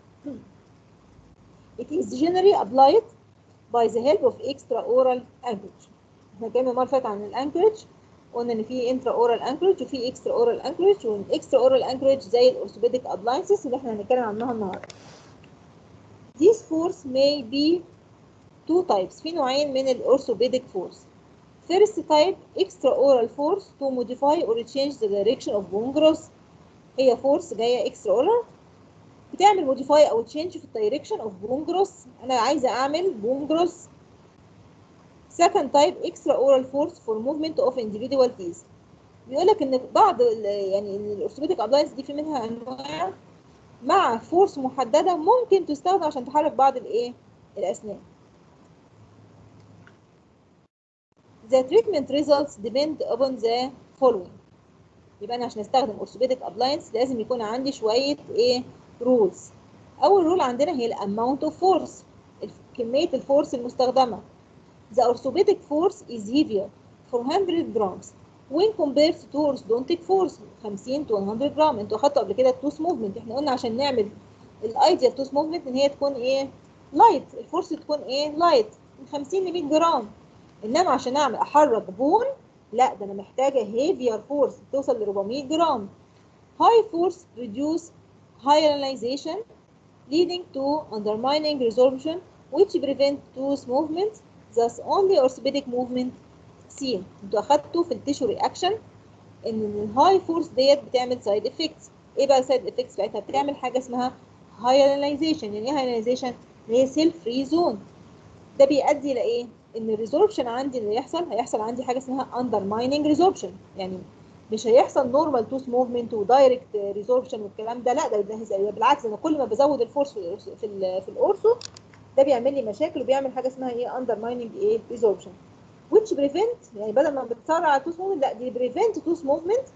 it is generally applied by the help of extraoral anchorage احنا اتكلمنا المره اللي فاتت عن الانكورج قلنا ان في انترا اورال انكورج وفي اكسترا اورال انكورج والاكسترا اورال انكورج زي الاورثوبيديك ابلاينسز اللي احنا هنتكلم عنها النهارده This force may be two types في نوعين من الاورثوبيديك فورس First type extraoral force to modify or change the direction of bone growth هي فورس جايه extraoral بتعمل موديفاي او تشينج في الدايركشن اوف بون جروس انا عايزه اعمل بون جروس second type extra oral force for movement of individual teeth بيقول لك ان بعض يعني ان الاورثوبيديك ابلاينس دي في منها انواع مع فورس محدده ممكن تستخدم عشان تحرك بعض الايه الاسنان The treatment results depend upon the following يبقى انا عشان استخدم اورثوبيديك ابلاينس لازم يكون عندي شويه ايه رولز اول رول عندنا هي الاماونت اوف فورس كميه الفورس المستخدمه The orthopedic force is heavier 400 grams when compared to orthodontic force 50 to 100 جرام انتوا اخدتوا قبل كده التوث موفمنت احنا قلنا عشان نعمل الايديال توث موفمنت ان هي تكون ايه لايت الفورس تكون ايه لايت من 50 ل 100 جرام انما عشان اعمل احرك بون لا ده انا محتاجه هيفير فورس توصل ل 400 جرام high force reduce hyalinization leading to undermining resorption which prevent tooth movement thus only orthopedic movement seen انتوا اخدتوا في التيشو رياكشن ان الهاي فورس ديت بتعمل سايد افكتس ايه بقى السايد افكتس بتاعتها بتعمل حاجه اسمها هايلايزيشن يعني ايه هايلايزيشن اللي هي سيلف فري زون ده بيؤدي الى ايه ان الريزوربشن عندي اللي يحصل هيحصل عندي حاجه اسمها اندرمايننج ريزوربشن يعني مش هيحصل نورمال توث موفمنت ودايركت ريزوربشن والكلام ده لا ده, ده بالعكس انا كل ما بزود الفورس في في, ال في الاورثو ده بيعمل لي مشاكل وبيعمل حاجه اسمها ايه اندرمايننج ايه ريزوربشن which prevent يعني بدل ما بتسرع التوث موفمنت لا دي prevent توث موفمنت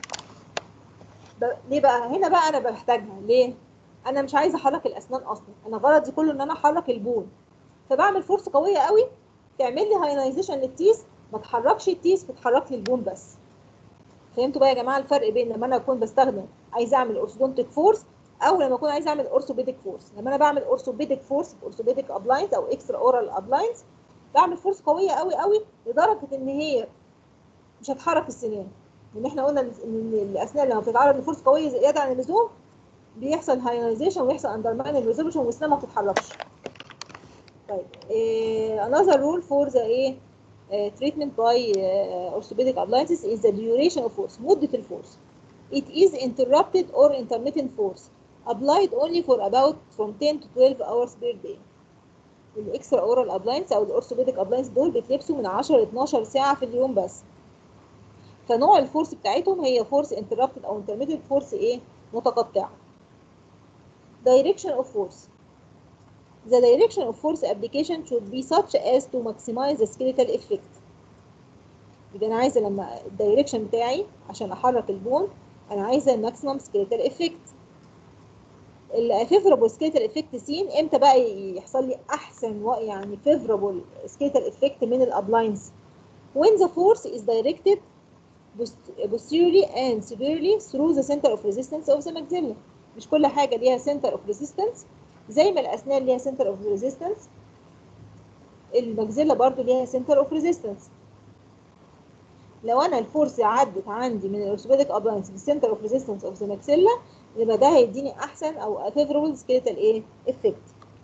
ليه بقى هنا بقى انا بحتاجها ليه انا مش عايزه احرك الاسنان اصلا انا غرضي كله ان انا احرك البون فبعمل فورس قويه قوي تعمل لي هاينايزيشن للتيس ما تحركش التيس بتحرك لي البون بس فهمتوا بقى يا جماعه الفرق بين لما انا اكون بستخدم عايزه اعمل اورثودونتيك فورس او لما اكون عايزه اعمل اورثوبيديك فورس لما انا بعمل اورثوبيديك فورس اورثوبيديك ابلاينس او اكسترا اورال ابلاينس بعمل فورس قويه قوي قوي لدرجه ان هي مش هتحرك السنان لان احنا قلنا ان الاسنان لما بتتعرض لفورس قويه زياده عن اللزوم بيحصل هاينايزيشن ويحصل اندرماين ريزولوشن والسنان ما بتتحركش طيب إيه another rule for the ايه uh, treatment by uh, orthopedic appliances is the duration of force مدة الفورس it is interrupted or intermittent force applied only for about from 10 to 12 hours per day الاكسترا اورال ابلاينس او الاورثوبيديك ابلاينس دول بيتلبسوا من 10 ل 12 ساعه في اليوم بس فنوع الفورس بتاعتهم هي فورس انتربتد او انترميديت فورس ايه متقطعه direction of force the direction of force application should be such as to maximize the skeletal effect يبقى انا عايزه لما الدايركشن بتاعي عشان احرك البون انا عايزه الماكسيمم skeletal effect الفيفرابل سكيتال افكت سين امتى بقى يحصل لي احسن و- يعني فيفرابل سكيتال افكت من الابلاينس when the force is directed post- posteriorly and severely through the center of resistance of the maxilla مش كل حاجه ليها center of resistance زي ما الاسنان ليها center of resistance المجزله برضو ليها center of resistance لو انا الفورس عدت عندي من الاورثوبيديك ابلاينس بالسنتر اوف ريزيستنس اوف ذا ماكسيلا يبقى ده هيديني احسن او فيفربل سكيلتال ايه افكت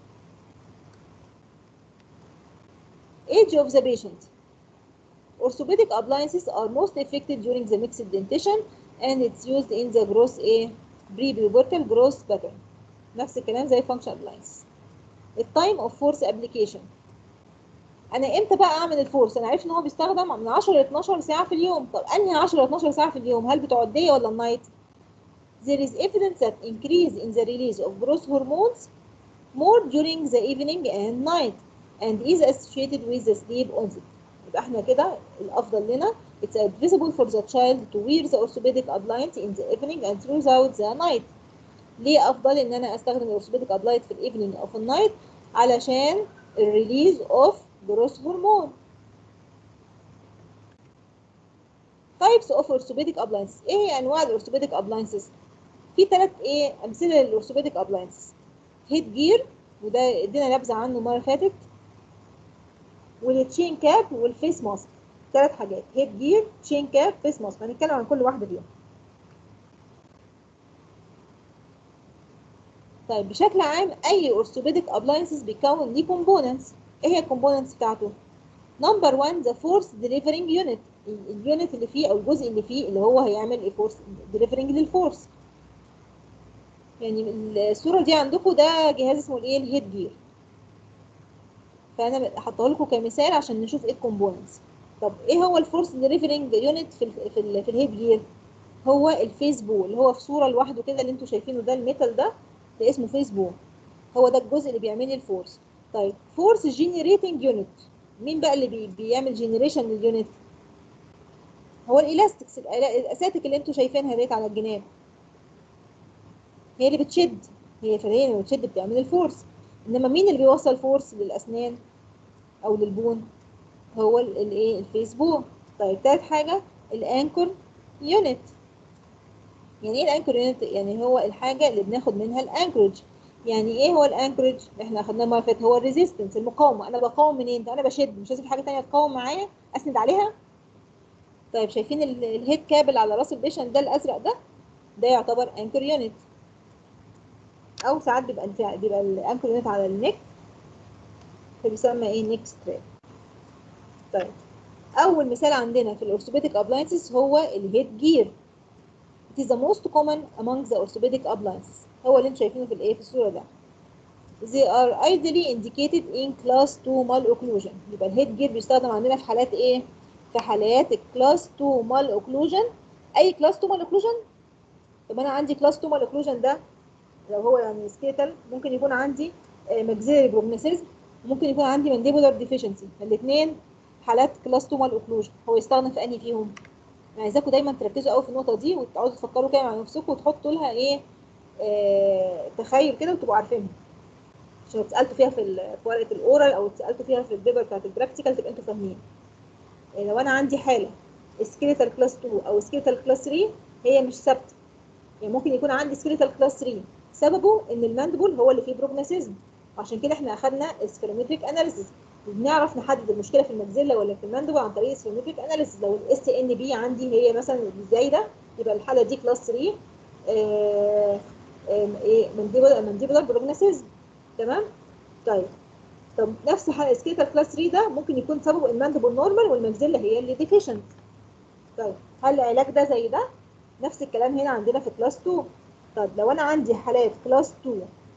age of the patient orthopedic appliances are most effective during the mixed dentition and it's used in the gross a pre-pubertal growth pattern نفس الكلام زي function appliance التايم اوف فورس ابلكيشن انا امتى بقى اعمل الفورس انا عرفت ان هو بيستخدم من 10 ل 12 ساعه في اليوم طب انهي 10 ل 12 ساعه في اليوم هل بتوع الدي ولا النايت there is evidence that increase in the release of growth hormones more during the evening and night and is associated with the sleep onset يبقى احنا كده الافضل لنا it's advisable for the child to wear the orthopedic appliance in the evening and throughout the night ليه افضل ان انا استخدم الاورثوبيديك ابلايت في الايفنينج او في النايت علشان الريليز اوف جروث هرمون تايبس اوف اورثوبيديك ابلاينسز ايه هي انواع الاورثوبيديك ابلاينسز في ثلاث ايه امثله للاورثوبيديك ابلاينسز هيد جير وده ادينا نبذه عنه المره اللي فاتت والتشين كاب والفيس ماسك ثلاث حاجات هيد جير تشين كاب فيس ماسك هنتكلم عن كل واحده فيهم طيب بشكل عام اي اورثوبيديك ابلاينسز بيكون ليه كومبوننتس ايه هي الكومبوننتس بتاعته نمبر 1 ذا فورس ديليفرنج يونت اليونت اللي فيه او الجزء اللي فيه اللي هو هيعمل الفورس ديليفرنج للفورس يعني الصوره دي عندكم ده جهاز اسمه الايه الهيد جير فانا حاطه لكم كمثال عشان نشوف ايه الكومبوننتس طب ايه هو الفورس ديليفرنج يونت في ال في ال في الهيد جير هو الفيس بو اللي هو في صوره لوحده كده اللي انتوا شايفينه ده الميتال ده ده اسمه فيس بو هو ده الجزء اللي بيعمل لي الفورس طيب فورس جينيريتنج يونت مين بقى اللي بي بيعمل جينيريشن لليونت هو الالاستكس الاساتك اللي انتوا شايفينها ديت على الجناب هي اللي بتشد هي فهي اللي بتشد بتعمل الفورس انما مين اللي بيوصل فورس للاسنان او للبون هو الايه الفيس بو طيب تالت حاجه الانكر يونت يعني ايه الانكر يونت يعني هو الحاجه اللي بناخد منها الانكرج يعني ايه هو الانكرج احنا اخدناه المره اللي فاتت هو الريزيستنس المقاومه انا بقاوم منين انا بشد مش لازم حاجه ثانيه تقاوم معايا اسند عليها طيب شايفين ال- الهيد كابل على راس البيشنت ده الازرق ده ده يعتبر انكر يونت او ساعات بيبقى الف- بيبقى الانكر يونت على النك فبيسمى ايه نيك ستراب طيب اول مثال عندنا في الاورثوبيديك ابلاينسز هو الهيد جير It is the most common among the orthopedic appliances هو اللي انتوا شايفينه في الايه في الصوره ده They are ideally indicated in class 2 malocclusion يبقى الهيد جير بيستخدم عندنا في حالات ايه في حالات الكلاس 2 malocclusion اي كلاس 2 malocclusion طب انا عندي كلاس 2 malocclusion ده لو هو يعني سكيتال ممكن يكون عندي ماكسيلري بروجنيسيزم ممكن يكون عندي مانديبولار ديفيشنسي الاثنين حالات كلاس 2 malocclusion هو يستخدم في انهي فيهم انا عايزاكم دايما تركزوا قوي في النقطه دي وتقعدوا تفكروا كده مع نفسكم وتحطوا لها ايه آه تخيل كده وتبقوا عارفينها عشان لو اتسالتوا فيها في ال- في ورقه الاورال او اتسالتوا فيها في البيبر بتاعت البراكتيكال تبقى انتوا فاهمين إيه لو انا عندي حاله سكيليتال كلاس 2 او سكيليتال كلاس 3 هي مش ثابته يعني ممكن يكون عندي سكيليتال كلاس 3 سببه ان الماندبل هو اللي فيه بروجناسيزم عشان كده احنا اخدنا سفيرومتريك اناليسيس بنعرف نحدد المشكله في المجزله ولا في الماندبل عن طريق السفيرومتريك اناليسيس لو الاس تي ان بي عندي هي مثلا زايده يبقى الحاله دي كلاس 3 آه، آم، ايه مانديبولار مانديبولار بروجناسيزم تمام طيب طب نفس حاله سكيتال كلاس 3 ده ممكن يكون سببه الماندبل نورمال والمجزله هي اللي ديفيشنت طيب هل العلاج ده زي ده نفس الكلام هنا عندنا في كلاس 2 طب لو انا عندي حالات كلاس 2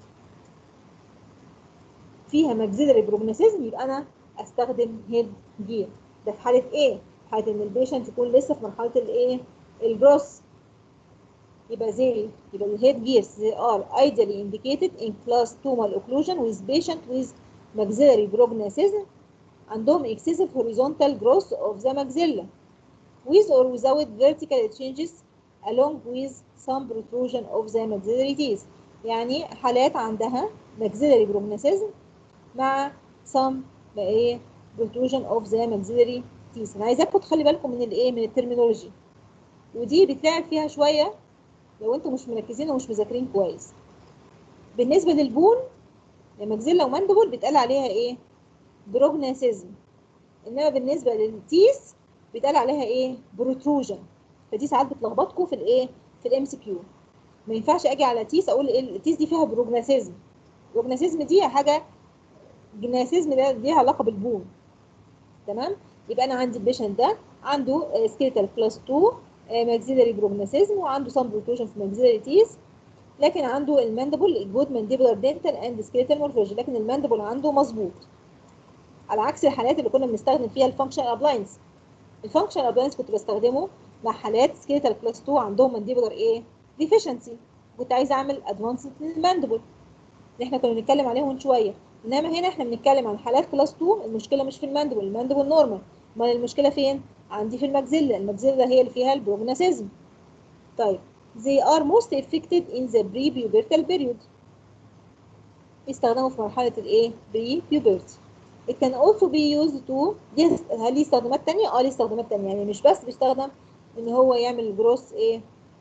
فيها ماكسيلري بروجنوسيزم يبقى انا استخدم هيد جير ده في حاله ايه في حاله ان البيشنت يكون لسه في مرحله الايه الجروس يبقى زي يبقى الهيد جيرز they are ideally indicated in class 2 malocclusion with patient with maxillary prognosis عندهم excessive horizontal growth of the maxilla with or without vertical changes along with some protrusion of the maxillary teeth يعني حالات عندها maxillary prognathysm مع some ايه protrusion of the maxillary teeth انا عايزاكم تخلي بالكم من الايه من الترمينولوجي ودي بتلعب فيها شويه لو انتم مش مركزين ومش مذاكرين كويس بالنسبه للبون المجزله وماندبل بيتقال عليها ايه بروجناسيزم انما بالنسبه للتيس بيتقال عليها ايه بروتروجن فدي ساعات بتلخبطكم في الايه في الام سي كيو ما ينفعش اجي على تيس اقول ايه التيس دي فيها بروجناسيزم بروجناسيزم دي حاجه جناسيزم ده ليها علاقه بالبون تمام يبقى انا عندي البيشنت ده عنده سكيلتال كلاس 2 ماكسيلاري بروجناسيزم وعنده سام بروتروجن في ماكسيلاري تيس لكن عنده الماندبل جود مانديبولار دنتال اند سكيلتال مورفولوجي لكن الماندبل عنده مظبوط على عكس الحالات اللي كنا بنستخدم فيها الفانكشنال ابلاينس الفانكشنال ابلاينس كنت بستخدمه مع حالات سكيلتال كلاس 2 عندهم مانديبولار ايه ديفيشنسي كنت عايزه اعمل ادفانس للماندبل اللي احنا كنا بنتكلم عليهم من شويه انما هنا احنا بنتكلم عن حالات كلاس 2 المشكله مش في الماندبل الماندبل نورمال امال المشكله فين عندي في الماكسيلا الماكسيلا هي اللي فيها البروجناسيزم طيب they are most affected in the pre-pubertal period يستخدموا في مرحلة الايه pre-puberty it can also be used to دي هل ليه استخدامات تانية؟ اه ليه استخدامات تانية يعني مش بس بيستخدم ان هو يعمل جروس ايه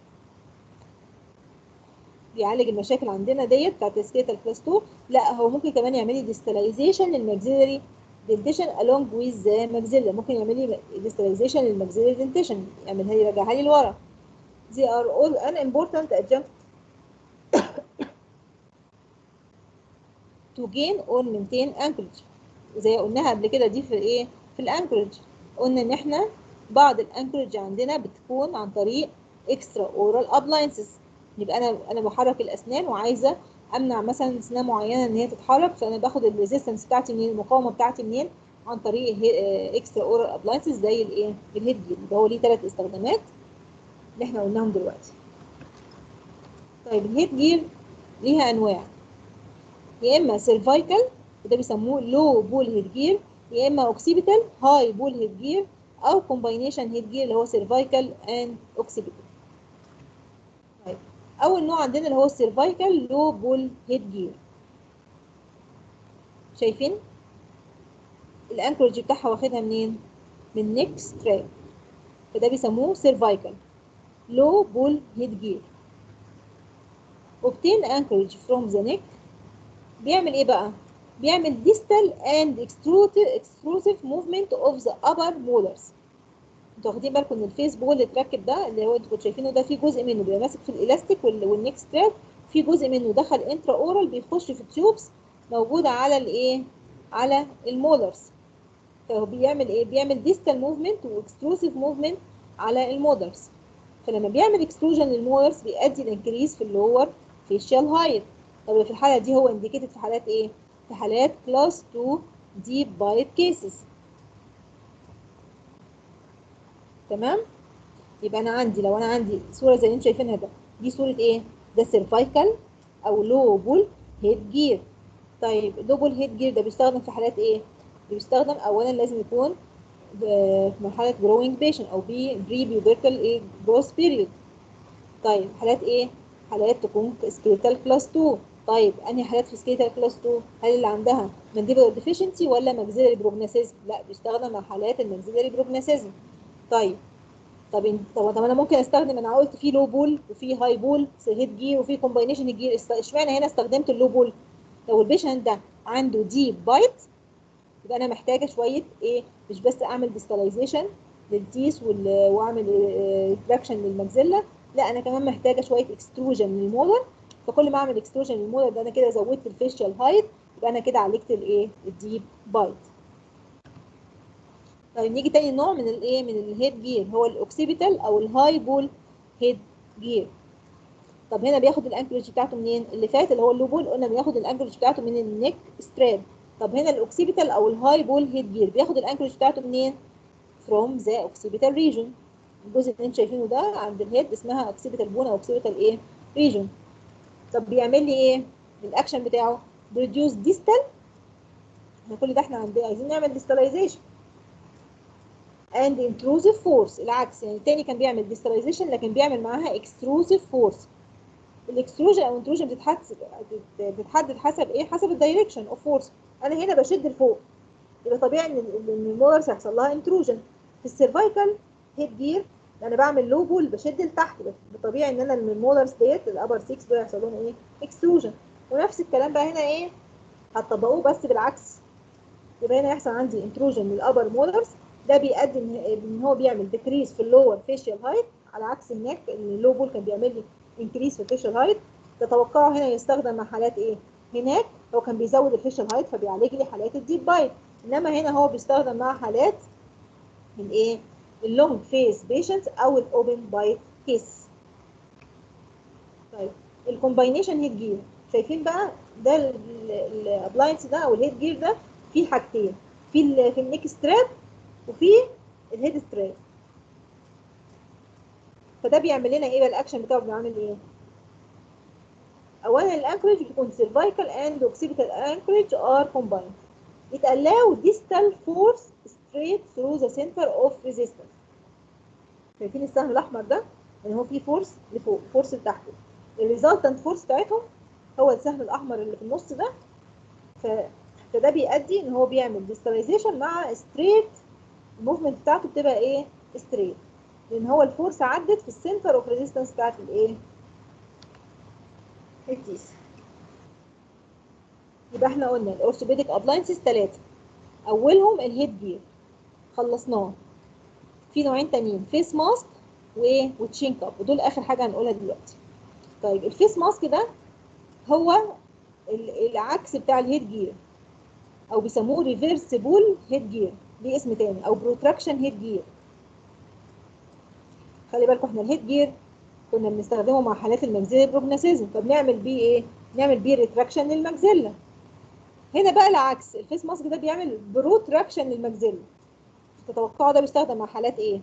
بيعالج المشاكل عندنا ديت بتاعت السكيتال كلاس 2 لا هو ممكن كمان يعمل لي ديستلايزيشن للماكسيلري دنتيشن along with the maxilla ممكن يعمل لي ديستلايزيشن للماكسيلري دنتيشن يعملها لي يرجعها لي لورا they are all an important adjunct to gain or maintain anchorage زي قلناها قبل كده دي في ايه في الانكورج قلنا ان احنا بعض الانكورج عندنا بتكون عن طريق اكسترا اورال ابلاينسز يبقى انا انا بحرك الاسنان وعايزه امنع مثلا اسنان معينه ان هي تتحرك فانا باخد الريزيستنس بتاعتي منين المقاومه بتاعتي منين عن طريق اكسترا اورال ابلاينسز زي الايه الهيد جير ده هو ليه ثلاث استخدامات اللي احنا قلناهم دلوقتي طيب الهيد جير ليها انواع يا اما سيرفايكال وده بيسموه لو بول هيد جير يا اما اوكسيبيتال هاي بول هيد جير او كومباينيشن هيد جير اللي هو سيرفايكال اند اوكسيبيتال طيب اول نوع عندنا اللي هو السيرفايكال لو بول هيد جير شايفين الانكورج بتاعها واخدها منين من نيك ستراب فده بيسموه سيرفايكال low bull head gear obtain anchorage from the neck بيعمل ايه بقى بيعمل distal and extrusive movement of the upper molars انتوا واخدين بالكم ان الفيس بول اللي اتركب ده اللي هو انتوا كنتوا شايفينه ده في جزء منه بيبقى ماسك في الالاستيك والنيك ستراب في جزء منه دخل انترا اورال بيخش في التيوبس موجوده على الايه على المولرز فهو بيعمل ايه بيعمل distal movement واكستروسيف موفمنت على المولرز فلما بيعمل اكستروجن للمولرز بيؤدي لانكريز في اللور فيشال هايت طب في الحاله دي هو انديكيتد في حالات ايه في حالات كلاس 2 ديب بايت كيسز تمام يبقى انا عندي لو انا عندي صوره زي اللي انتم شايفينها ده دي صوره ايه ده سيرفايكال او لو بول هيد جير طيب لو بول هيد جير ده بيستخدم في حالات ايه بيستخدم اولا لازم يكون في مرحله جروينج بيشن او بي بري بيوبرتال ايه جروث بيريود طيب حالات ايه حالات تكون سكيلتال كلاس 2 طيب انهي حالات في سكيلتال كلاس 2 هل اللي عندها مانديبولار ديفيشنسي ولا ماكسيلاري بروجناسيزم لا بيستخدم مع حالات الماكسيلاري بروجناسيزم طيب طب طب طب انا ممكن استخدم انا قلت في لو بول وفي هاي بول هيد جير وفي كومباينيشن هيد جير اشمعنى هنا استخدمت اللو بول لو البيشنت ده عنده ديب بايت يبقى انا محتاجه شويه ايه مش بس اعمل ديستلايزيشن للتيس واعمل تراكشن للمجزله لا انا كمان محتاجه شويه اكستروجن للمولر فكل ما اعمل اكستروجن للمولر ده انا كده زودت الفيشال هايت يبقى انا كده عالجت الايه الديب بايت طيب نيجي تاني نوع من الايه من الهيد جير هو الاوكسيبيتال او الهاي بول هيد جير طب هنا بياخد الانكلج بتاعته منين اللي فات اللي هو اللو بول قلنا بياخد الانكلج بتاعته من النيك ستراب طب هنا الاوكسيبيتال او الهاي بول هيد جير بياخد الانكلج بتاعته منين فروم ذا اوكسيبيتال ريجون الجزء اللي انتوا شايفينه ده عند الهيد اسمها اوكسيبيتال بون او اوكسيبيتال ايه ريجون طب بيعمل لي ايه الاكشن بتاعه بروديوس ديستال احنا كل ده احنا عندنا عايزين نعمل ديستاليزيشن and intrusive force العكس يعني التاني كان بيعمل ديستاليزيشن لكن بيعمل معاها extrusive force الاكستروجن او انتروجن بتتحدد بتتحدد حسب ايه حسب الدايركشن اوف فورس انا هنا بشد لفوق يبقى طبيعي ان ال- ان المولرز هيحصل لها انتروجن في السيرفايكال هيد جير انا بعمل لو بول بشد لتحت بس طبيعي ان انا المولرز ديت الابر 6 دول هيحصل لهم ايه اكستروجن ونفس الكلام بقى هنا ايه هتطبقوه بس بالعكس يبقى هنا يحصل عندي انتروجن للابر مولرز ده بيؤدي ان ان هو بيعمل ديكريس في اللور فيشيال هايت على عكس هناك ان اللو بول كان بيعمل لي انكريس في الفيشيال هايت تتوقعوا هنا يستخدم مع حالات ايه هناك هو كان بيزود الفيشيال هايت فبيعالج لي حالات الديب بايت انما هنا هو بيستخدم مع حالات الايه اللونج فيز بيشنتس او الاوبن بايت كيس طيب الكومباينيشن هيد جير شايفين بقى ده الابلاينس ده او الهيد جير ده فيه حاجتين في ال في النيك ستراب وفي الهيد ستراب فده بيعمل لنا ايه بقى الاكشن بتاعه بيعمل ايه اولا الانكورج بيكون cervical and occipital anchorage are combined it allow distal force straight through the center of resistance شايفين السهم الاحمر ده ان هو فيه فورس لفوق فورس لتحت الريزلتنت فورس بتاعتهم هو السهم الاحمر اللي في النص ده ف... فده بيؤدي ان هو بيعمل ديستاليزيشن مع ستريت الموفمنت بتاعته بتبقى ايه ستريت لان هو الفورس عدت في السنتر اوف ريزيستنس بتاعت الايه التيس يبقى احنا قلنا الاورثوبيديك ابلاينسز ثلاثه اولهم الهيد جير خلصناه في نوعين تانيين فيس ماسك وايه وتشين كاب ودول اخر حاجه هنقولها دلوقتي طيب الفيس ماسك ده هو ال- العكس بتاع الهيد جير او بيسموه ريفرسبل هيد جير ليه اسم تاني او بروتراكشن هيد جير خلي بالكم احنا الهيد جير كنا بنستخدمه مع حالات المجزله بروجناسيزم فبنعمل بيه ايه نعمل بيه ريتراكشن للمجزله هنا بقى العكس الفيس ماسك ده بيعمل بروتراكشن للمجزله تتوقعوا ده بيستخدم مع حالات ايه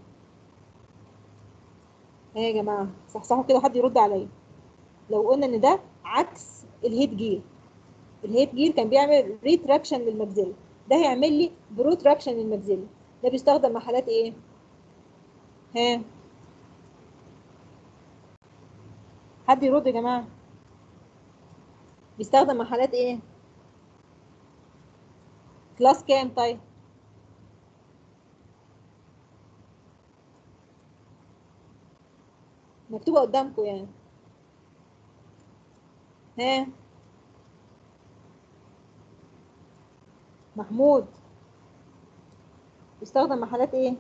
ايه يا جماعه صحصحوا كده حد يرد عليا لو قلنا ان ده عكس الهيد جير الهيد جير كان بيعمل ريتراكشن للمجزله ده هيعمل لي بروتراكشن للمجزله ده بيستخدم مع حالات ايه ها حد يرد يا جماعه بيستخدم مع حالات ايه كلاس كام طيب مكتوبة قدامكم يعني ها محمود بيستخدم مع حالات ايه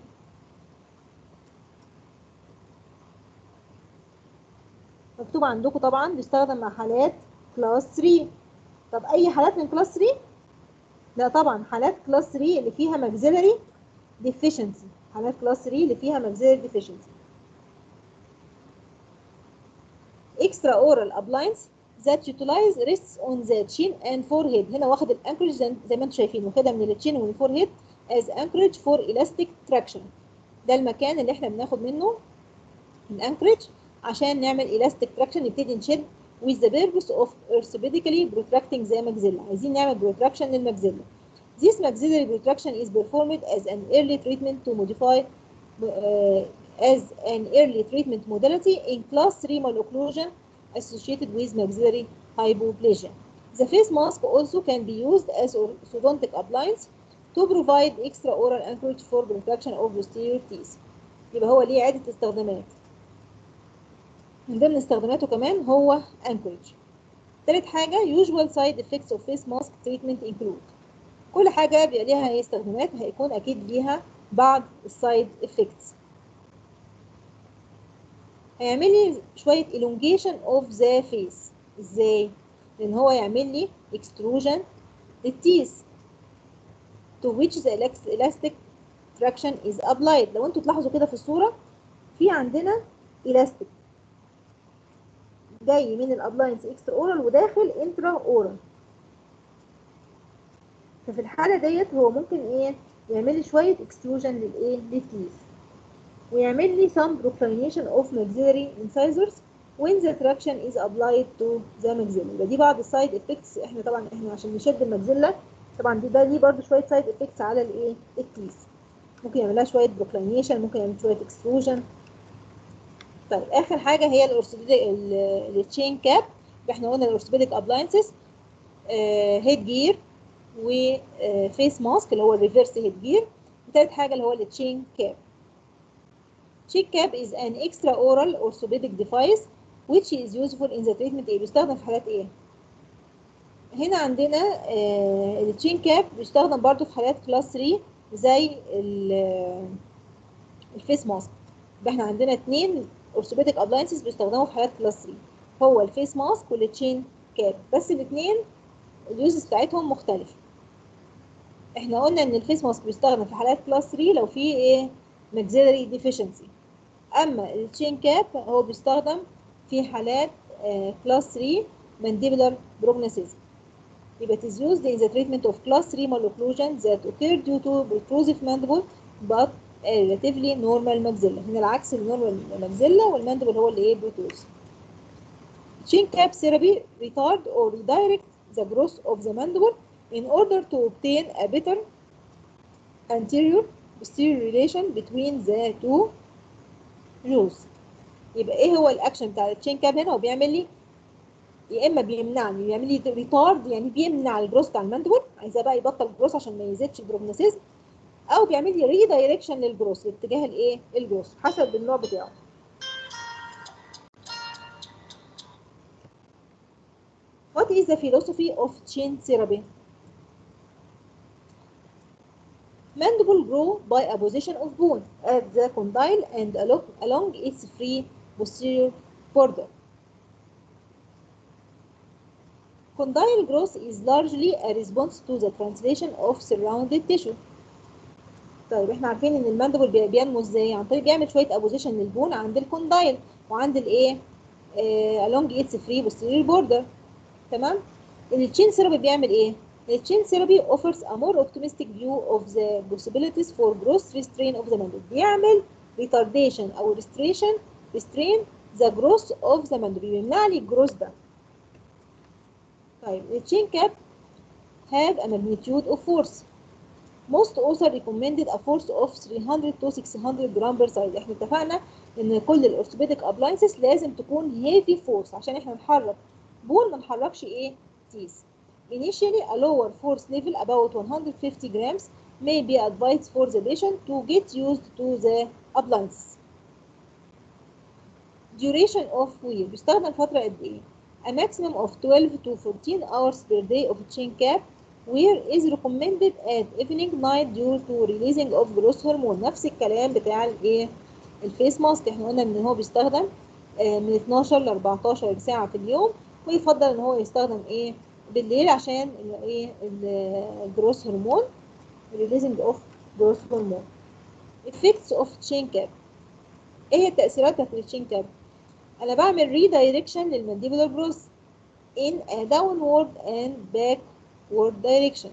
مكتوب عندكم طبعا بيستخدم مع حالات كلاس 3 طب اي حالات من كلاس 3 لا طبعا حالات كلاس 3 اللي فيها maxillary deficiency حالات كلاس 3 اللي فيها maxillary deficiency extra oral appliance that utilize rests on the chin and forehead هنا واخد الانكرج زي زي ما انتم شايفين واخدها من التشين والفورهيد as anchorage for elastic traction ده المكان اللي احنا بناخد منه الانكرج عشان نعمل elastic traction نبتدي نشد with the purpose of orthopedically protracting the maxilla عايزين نعمل protraction للمجزلة This maxillary protraction is performed as an early treatment to modify uh, as an early treatment modality in class 3 malocclusion associated with maxillary hypoplasia. The face mask also can be used as orthodontic appliance to provide extra oral anchorage for protection of posterior teeth. يبقى هو ليه عدة استخدامات. من ضمن استخداماته كمان هو anchorage. تالت حاجة usual side effects of face mask treatment include كل حاجة بيبقى ليها استخدامات هيكون أكيد ليها بعض السايد effects. هيعمل لي شوية elongation of the face ازاي؟ لأن هو يعمل لي extrusion للتيث to which the elastic traction is applied لو انتوا تلاحظوا كده في الصورة في عندنا elastic جاي من الابلاينس اكسترا اورال وداخل انترا اورال ففي الحالة ديت هو ممكن ايه يعمل لي شوية اكستروجن للايه للتيث ويعمل لي some proclination of maxillary incisors when the traction is applied to the maxilla يبقى دي بعض السايد افكتس احنا طبعا احنا عشان نشد الماكسيلا طبعا دي ده ليه برضه شويه سايد افكتس على الايه التيث ممكن يعمل لها شويه proclination ممكن يعمل شويه extrusion طيب اخر حاجه هي الاورثوبيديك التشين كاب احنا قلنا الاورثوبيديك ابلاينسز هيد جير وفيس ماسك اللي هو الريفرس هيد جير وثالث حاجه اللي هو التشين كاب تشين كاب is an extra oral orthopedic device which is useful in the treatment ايه بيستخدم في حالات ايه هنا عندنا التشين كاب بيستخدم برضو في حالات كلاس 3 زي الفيس ماسك يبقى احنا عندنا اثنين اورثوبيديك ابلاينسز بيستخدموا في حالات كلاس 3 هو الفيس ماسك والتشين كاب بس الاثنين اليوزز بتاعتهم مختلفه احنا قلنا ان الفيس ماسك بيستخدم في حالات كلاس 3 لو في ايه ماكسيلري ديفيشنسي اما التشين كاب هو بيستخدم في حالات كلاس 3 mandibular prognosis يبقى it is used in the treatment of class 3 malocclusion that occur due to protrusive mandible but a relatively normal maxilla هنا العكس النورمال maxilla والماندبل هو اللي ايه protrusive chin cap therapy retard or redirect the growth of the mandible in order to obtain a better anterior posterior relation between the two jaws يبقى ايه هو الاكشن بتاع التشين كاب هنا هو بيعمل لي يا اما بيمنعني بيعمل لي ريتارد يعني بيمنع الجروس بتاع الماندبل عايزاه بقى يبطل الجروس عشان ما يزيدش البروجنوسيزم او بيعمل لي ريدايركشن للجروس لاتجاه الايه الجروس حسب النوع بتاعه What is the philosophy of chain therapy? Mandible grow by a position of bone at the condyle and along, along its free posterior border. Condyle growth is largely a response to the translation of surrounded tissue. طيب احنا عارفين ان الماندبل بينمو ازاي عن طريق بيعمل شويه ابوزيشن للبون عند الكوندايل وعند الايه آه along its free posterior border تمام التشين ثيرابي بيعمل ايه التشين ثيرابي offers a more optimistic view of the possibilities for growth restraint of the mandible بيعمل retardation او restriction restrain the growth of the mandible بيمنع لي الجروث ده طيب التشين كاب have a magnitude of force most author recommended a force of 300 to 600 gram per size احنا اتفقنا ان كل الاورثوبيديك ابلاينسز لازم تكون heavy force عشان احنا نحرك بول ما نحركش ايه تيس initially a lower force level about 150 grams may be advised for the patient to get used to the appliances duration of wear بيستخدم فترة قد ايه a maximum of 12 to 14 hours per day of chain cap wear is recommended at evening night due to releasing of growth hormone نفس الكلام بتاع الايه الفيس ماسك احنا قلنا ان هو بيستخدم من 12 ل 14 ساعة في اليوم ويفضل ان هو يستخدم ايه بالليل عشان ايه الجروث هرمون releasing of growth hormone effects of chain cap ايه هي التأثيرات بتاعت التشين كاب انا بعمل redirection للمانديبولار growth in a downward and backward direction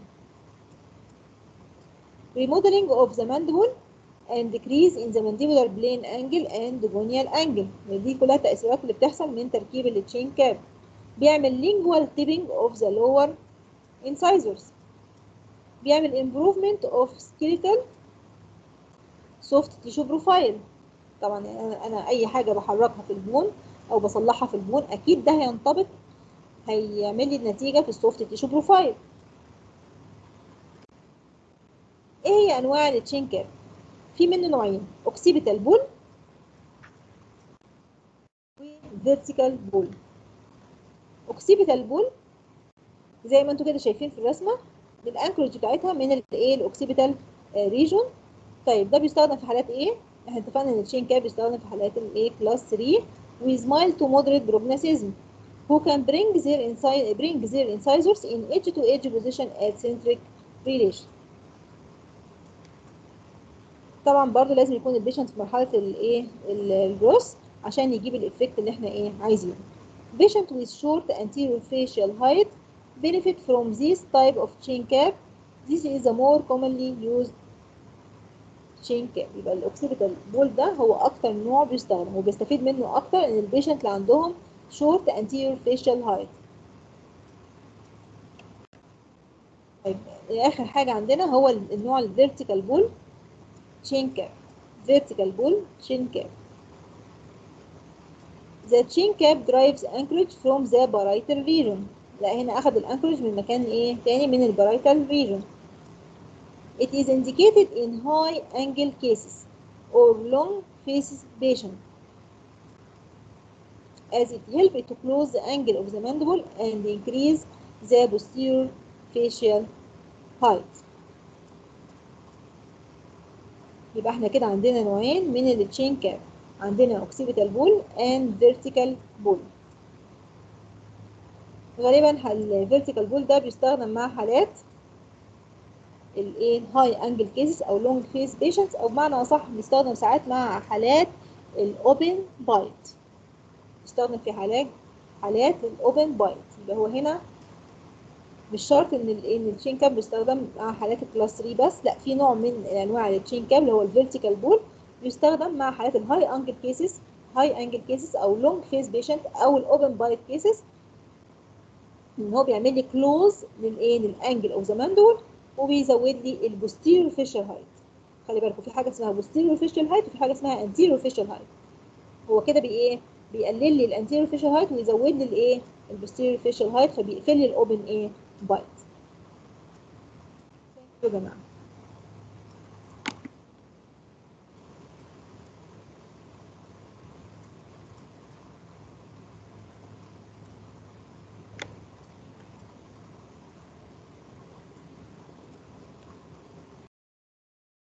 remodeling of the mandible and decrease in the mandibular plane angle and gonial angle دي كلها تأثيرات اللي بتحصل من تركيب التشين كاب بيعمل lingual tipping of the lower incisors بيعمل improvement of skeletal soft tissue profile طبعا انا أنا اي حاجه بحركها في البون او بصلحها في البون اكيد ده هينطبق هيعمل لي النتيجه في السوفت تيشو بروفايل ايه هي انواع التشين كاب في منه نوعين اوكسيبيتال بول وفيرتيكال بول اوكسيبيتال بول زي ما انتم كده شايفين في الرسمه الانكروج بتاعتها من الايه الاوكسيبيتال ريجون طيب ده بيستخدم في حالات ايه احنا اتفقنا ان التشين كاب بيستخدم في حالات الايه كلاس 3 with mild to moderate prognosis who can bring their inside bring their incisors in edge to edge position at centric relation طبعا برضو لازم يكون البيشنت في مرحله الايه الجروس عشان يجيب الايفكت اللي احنا ايه عايزينه patient with short anterior facial height benefit from this type of chain cap this is the more commonly used chain cap يبقى الاوكسيبيتال بول ده هو اكتر نوع بيستخدم وبيستفيد منه اكتر ان البيشنت اللي عندهم short anterior facial height طيب اخر حاجه عندنا هو النوع الفيرتيكال بول chain cap vertical بول chain cap The chin cap derives anchorage from the parietal region. لا هنا أخذ الانكورج من مكان إيه تاني من البرايتال region. It is indicated in high angle cases or long faces patient as it helps to close the angle of the mandible and increase the posterior facial height. يبقى احنا كده عندنا نوعين من التشين كاب عندنا occipital بول and vertical بول غالبا الفيرتيكال بول ده بيستخدم مع حالات الايه هاي انجل كيسز او لونج فيس بيشنتس او بمعنى اصح بيستخدم ساعات مع حالات الاوبن بايت بيستخدم في حالات حالات الاوبن بايت اللي هو هنا مش شرط ان ال ان التشين كاب بيستخدم مع حالات الكلاس 3 بس لا في نوع من انواع التشين كاب اللي هو الفيرتيكال بول بيستخدم مع حالات الهاي انجل كيسز هاي انجل كيسز او لونج فيس بيشنت او الاوبن بايت كيسز ان هو بيعمل لي كلوز للايه للانجل اوف ذا ماندول وبيزود لي البوستيريور فيشل هايت خلي بالكم في حاجه اسمها بوستيريور فيشل هايت وفي حاجه اسمها انتيريور فيشل هايت هو كده بي ايه بيقلل لي الانتيريور فيشل هايت ويزود لي الايه البوستيريور فيشل هايت فبيقفل لي الاوبن ايه بايت يا جماعه